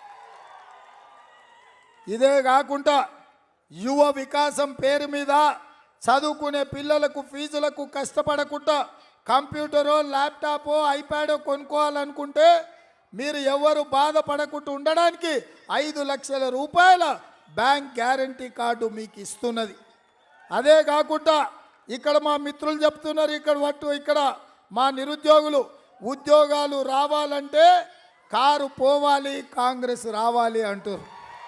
ఇదే కాకుండా యువ వికాసం పేరు మీద చదువుకునే పిల్లలకు ఫీజులకు కష్టపడకుండా కంప్యూటరో ల్యాప్టాపో ఐప్యాడో కొనుక్కోవాలనుకుంటే మీరు ఎవరు బాధపడకుండా ఉండడానికి ఐదు లక్షల రూపాయల బ్యాంక్ గ్యారంటీ కార్డు మీకు ఇస్తున్నది అదే కాకుండా ఇక్కడ మా మిత్రులు చెప్తున్నారు ఇక్కడ వట్టు ఇక్కడ మా నిరుద్యోగులు ఉద్యోగాలు రావాలంటే కారు పోవాలి కాంగ్రెస్ రావాలి అంటారు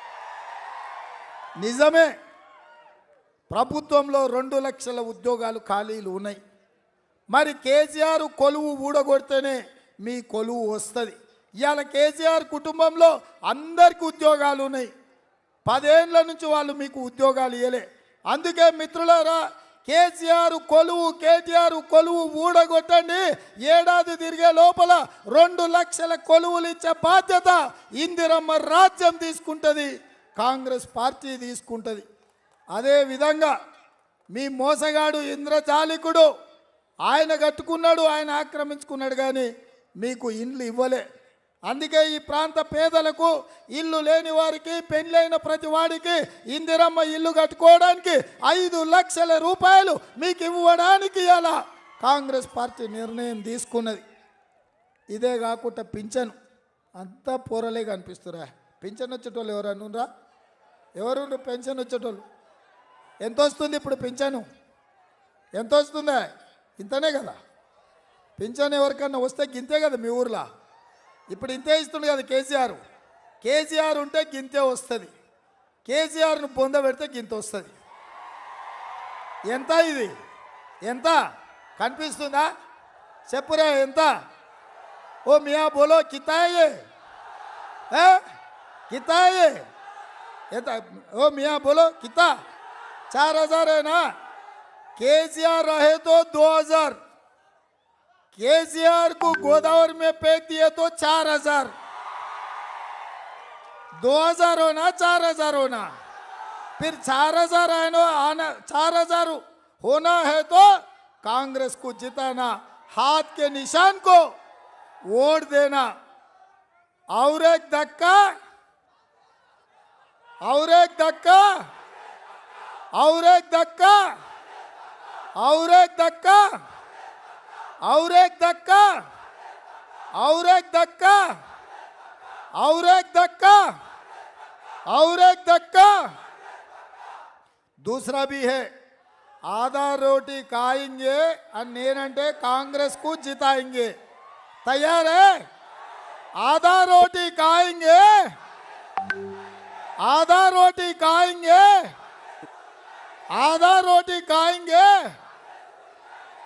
నిజమే ప్రభుత్వంలో రెండు లక్షల ఉద్యోగాలు ఖాళీలు ఉన్నాయి మరి కేసీఆర్ కొలువు ఊడగొడితేనే మీ కొలువు వస్తుంది ఇవాళ కేసీఆర్ కుటుంబంలో అందరికీ ఉద్యోగాలు ఉన్నాయి పదేళ్ల నుంచి వాళ్ళు మీకు ఉద్యోగాలు ఇవ్వలే అందుకే మిత్రులారా కేసీఆర్ కొలువు కేటీఆర్ కొలువు ఊడగొట్టండి ఏడాది తిరిగే లోపల రెండు లక్షల కొలువులు ఇచ్చే బాధ్యత ఇందిరమ్మ రాజ్యం తీసుకుంటుంది కాంగ్రెస్ పార్టీ తీసుకుంటుంది అదే విధంగా మీ మోసగాడు ఇంద్రజాలికుడు ఆయన కట్టుకున్నాడు ఆయన ఆక్రమించుకున్నాడు కానీ మీకు ఇండ్లు ఇవ్వలే అందుకే ఈ ప్రాంత పేదలకు ఇల్లు లేని వారికి పెళ్ళైన ప్రతి వాడికి ఇందిరమ్మ ఇల్లు కట్టుకోవడానికి ఐదు లక్షల రూపాయలు మీకు ఇవ్వడానికి ఇలా కాంగ్రెస్ పార్టీ నిర్ణయం తీసుకున్నది ఇదే కాకుండా పింఛను అంతా పోరలే కనిపిస్తురా పింఛన్ వచ్చేటోళ్ళు ఎవరన్నురా ఎవరు పెన్షన్ వచ్చేటోళ్ళు ఎంత వస్తుంది ఇప్పుడు పింఛను ఎంత వస్తుందా ఇంతనే కదా పింఛన్ ఎవరికన్నా వస్తే గింతే కదా మీ ఊర్లో ఇప్పుడు ఇంతే ఇస్తుంది కదా కేసీఆర్ కేసీఆర్ ఉంటే గింతే వస్తుంది కేసీఆర్ను పొంద పెడితే గింత వస్తుంది ఎంత ఇది ఎంత కనిపిస్తుందా చెప్పురా ఎంత ఓ మియా బోలో కితాయే కితాయే ఎంత ओ मियाँ बोलो कितना चार हजार है ना केसीआर रहे तो दो हजार केसीआर को गोदावरी में फेंक दिए तो चार हजार दो हजार होना चार हजार होना फिर चार हजार है ना आना चार हजार होना है तो कांग्रेस को जिताना हाथ के निशान को वोट देना और एक धक्का और एक धक्का और एक धक्का और एक धक्का और एक धक्का और एक धक्का और एक धक्का और एक धक्का दूसरा भी है आधा रोटी खाएंगे और నేనంటే కాంగ్రెస్ కు जिताएंगे तैयार है आधा रोटी खाएंगे आधा रोटी खाएंगे आधा रोटी खाएंगे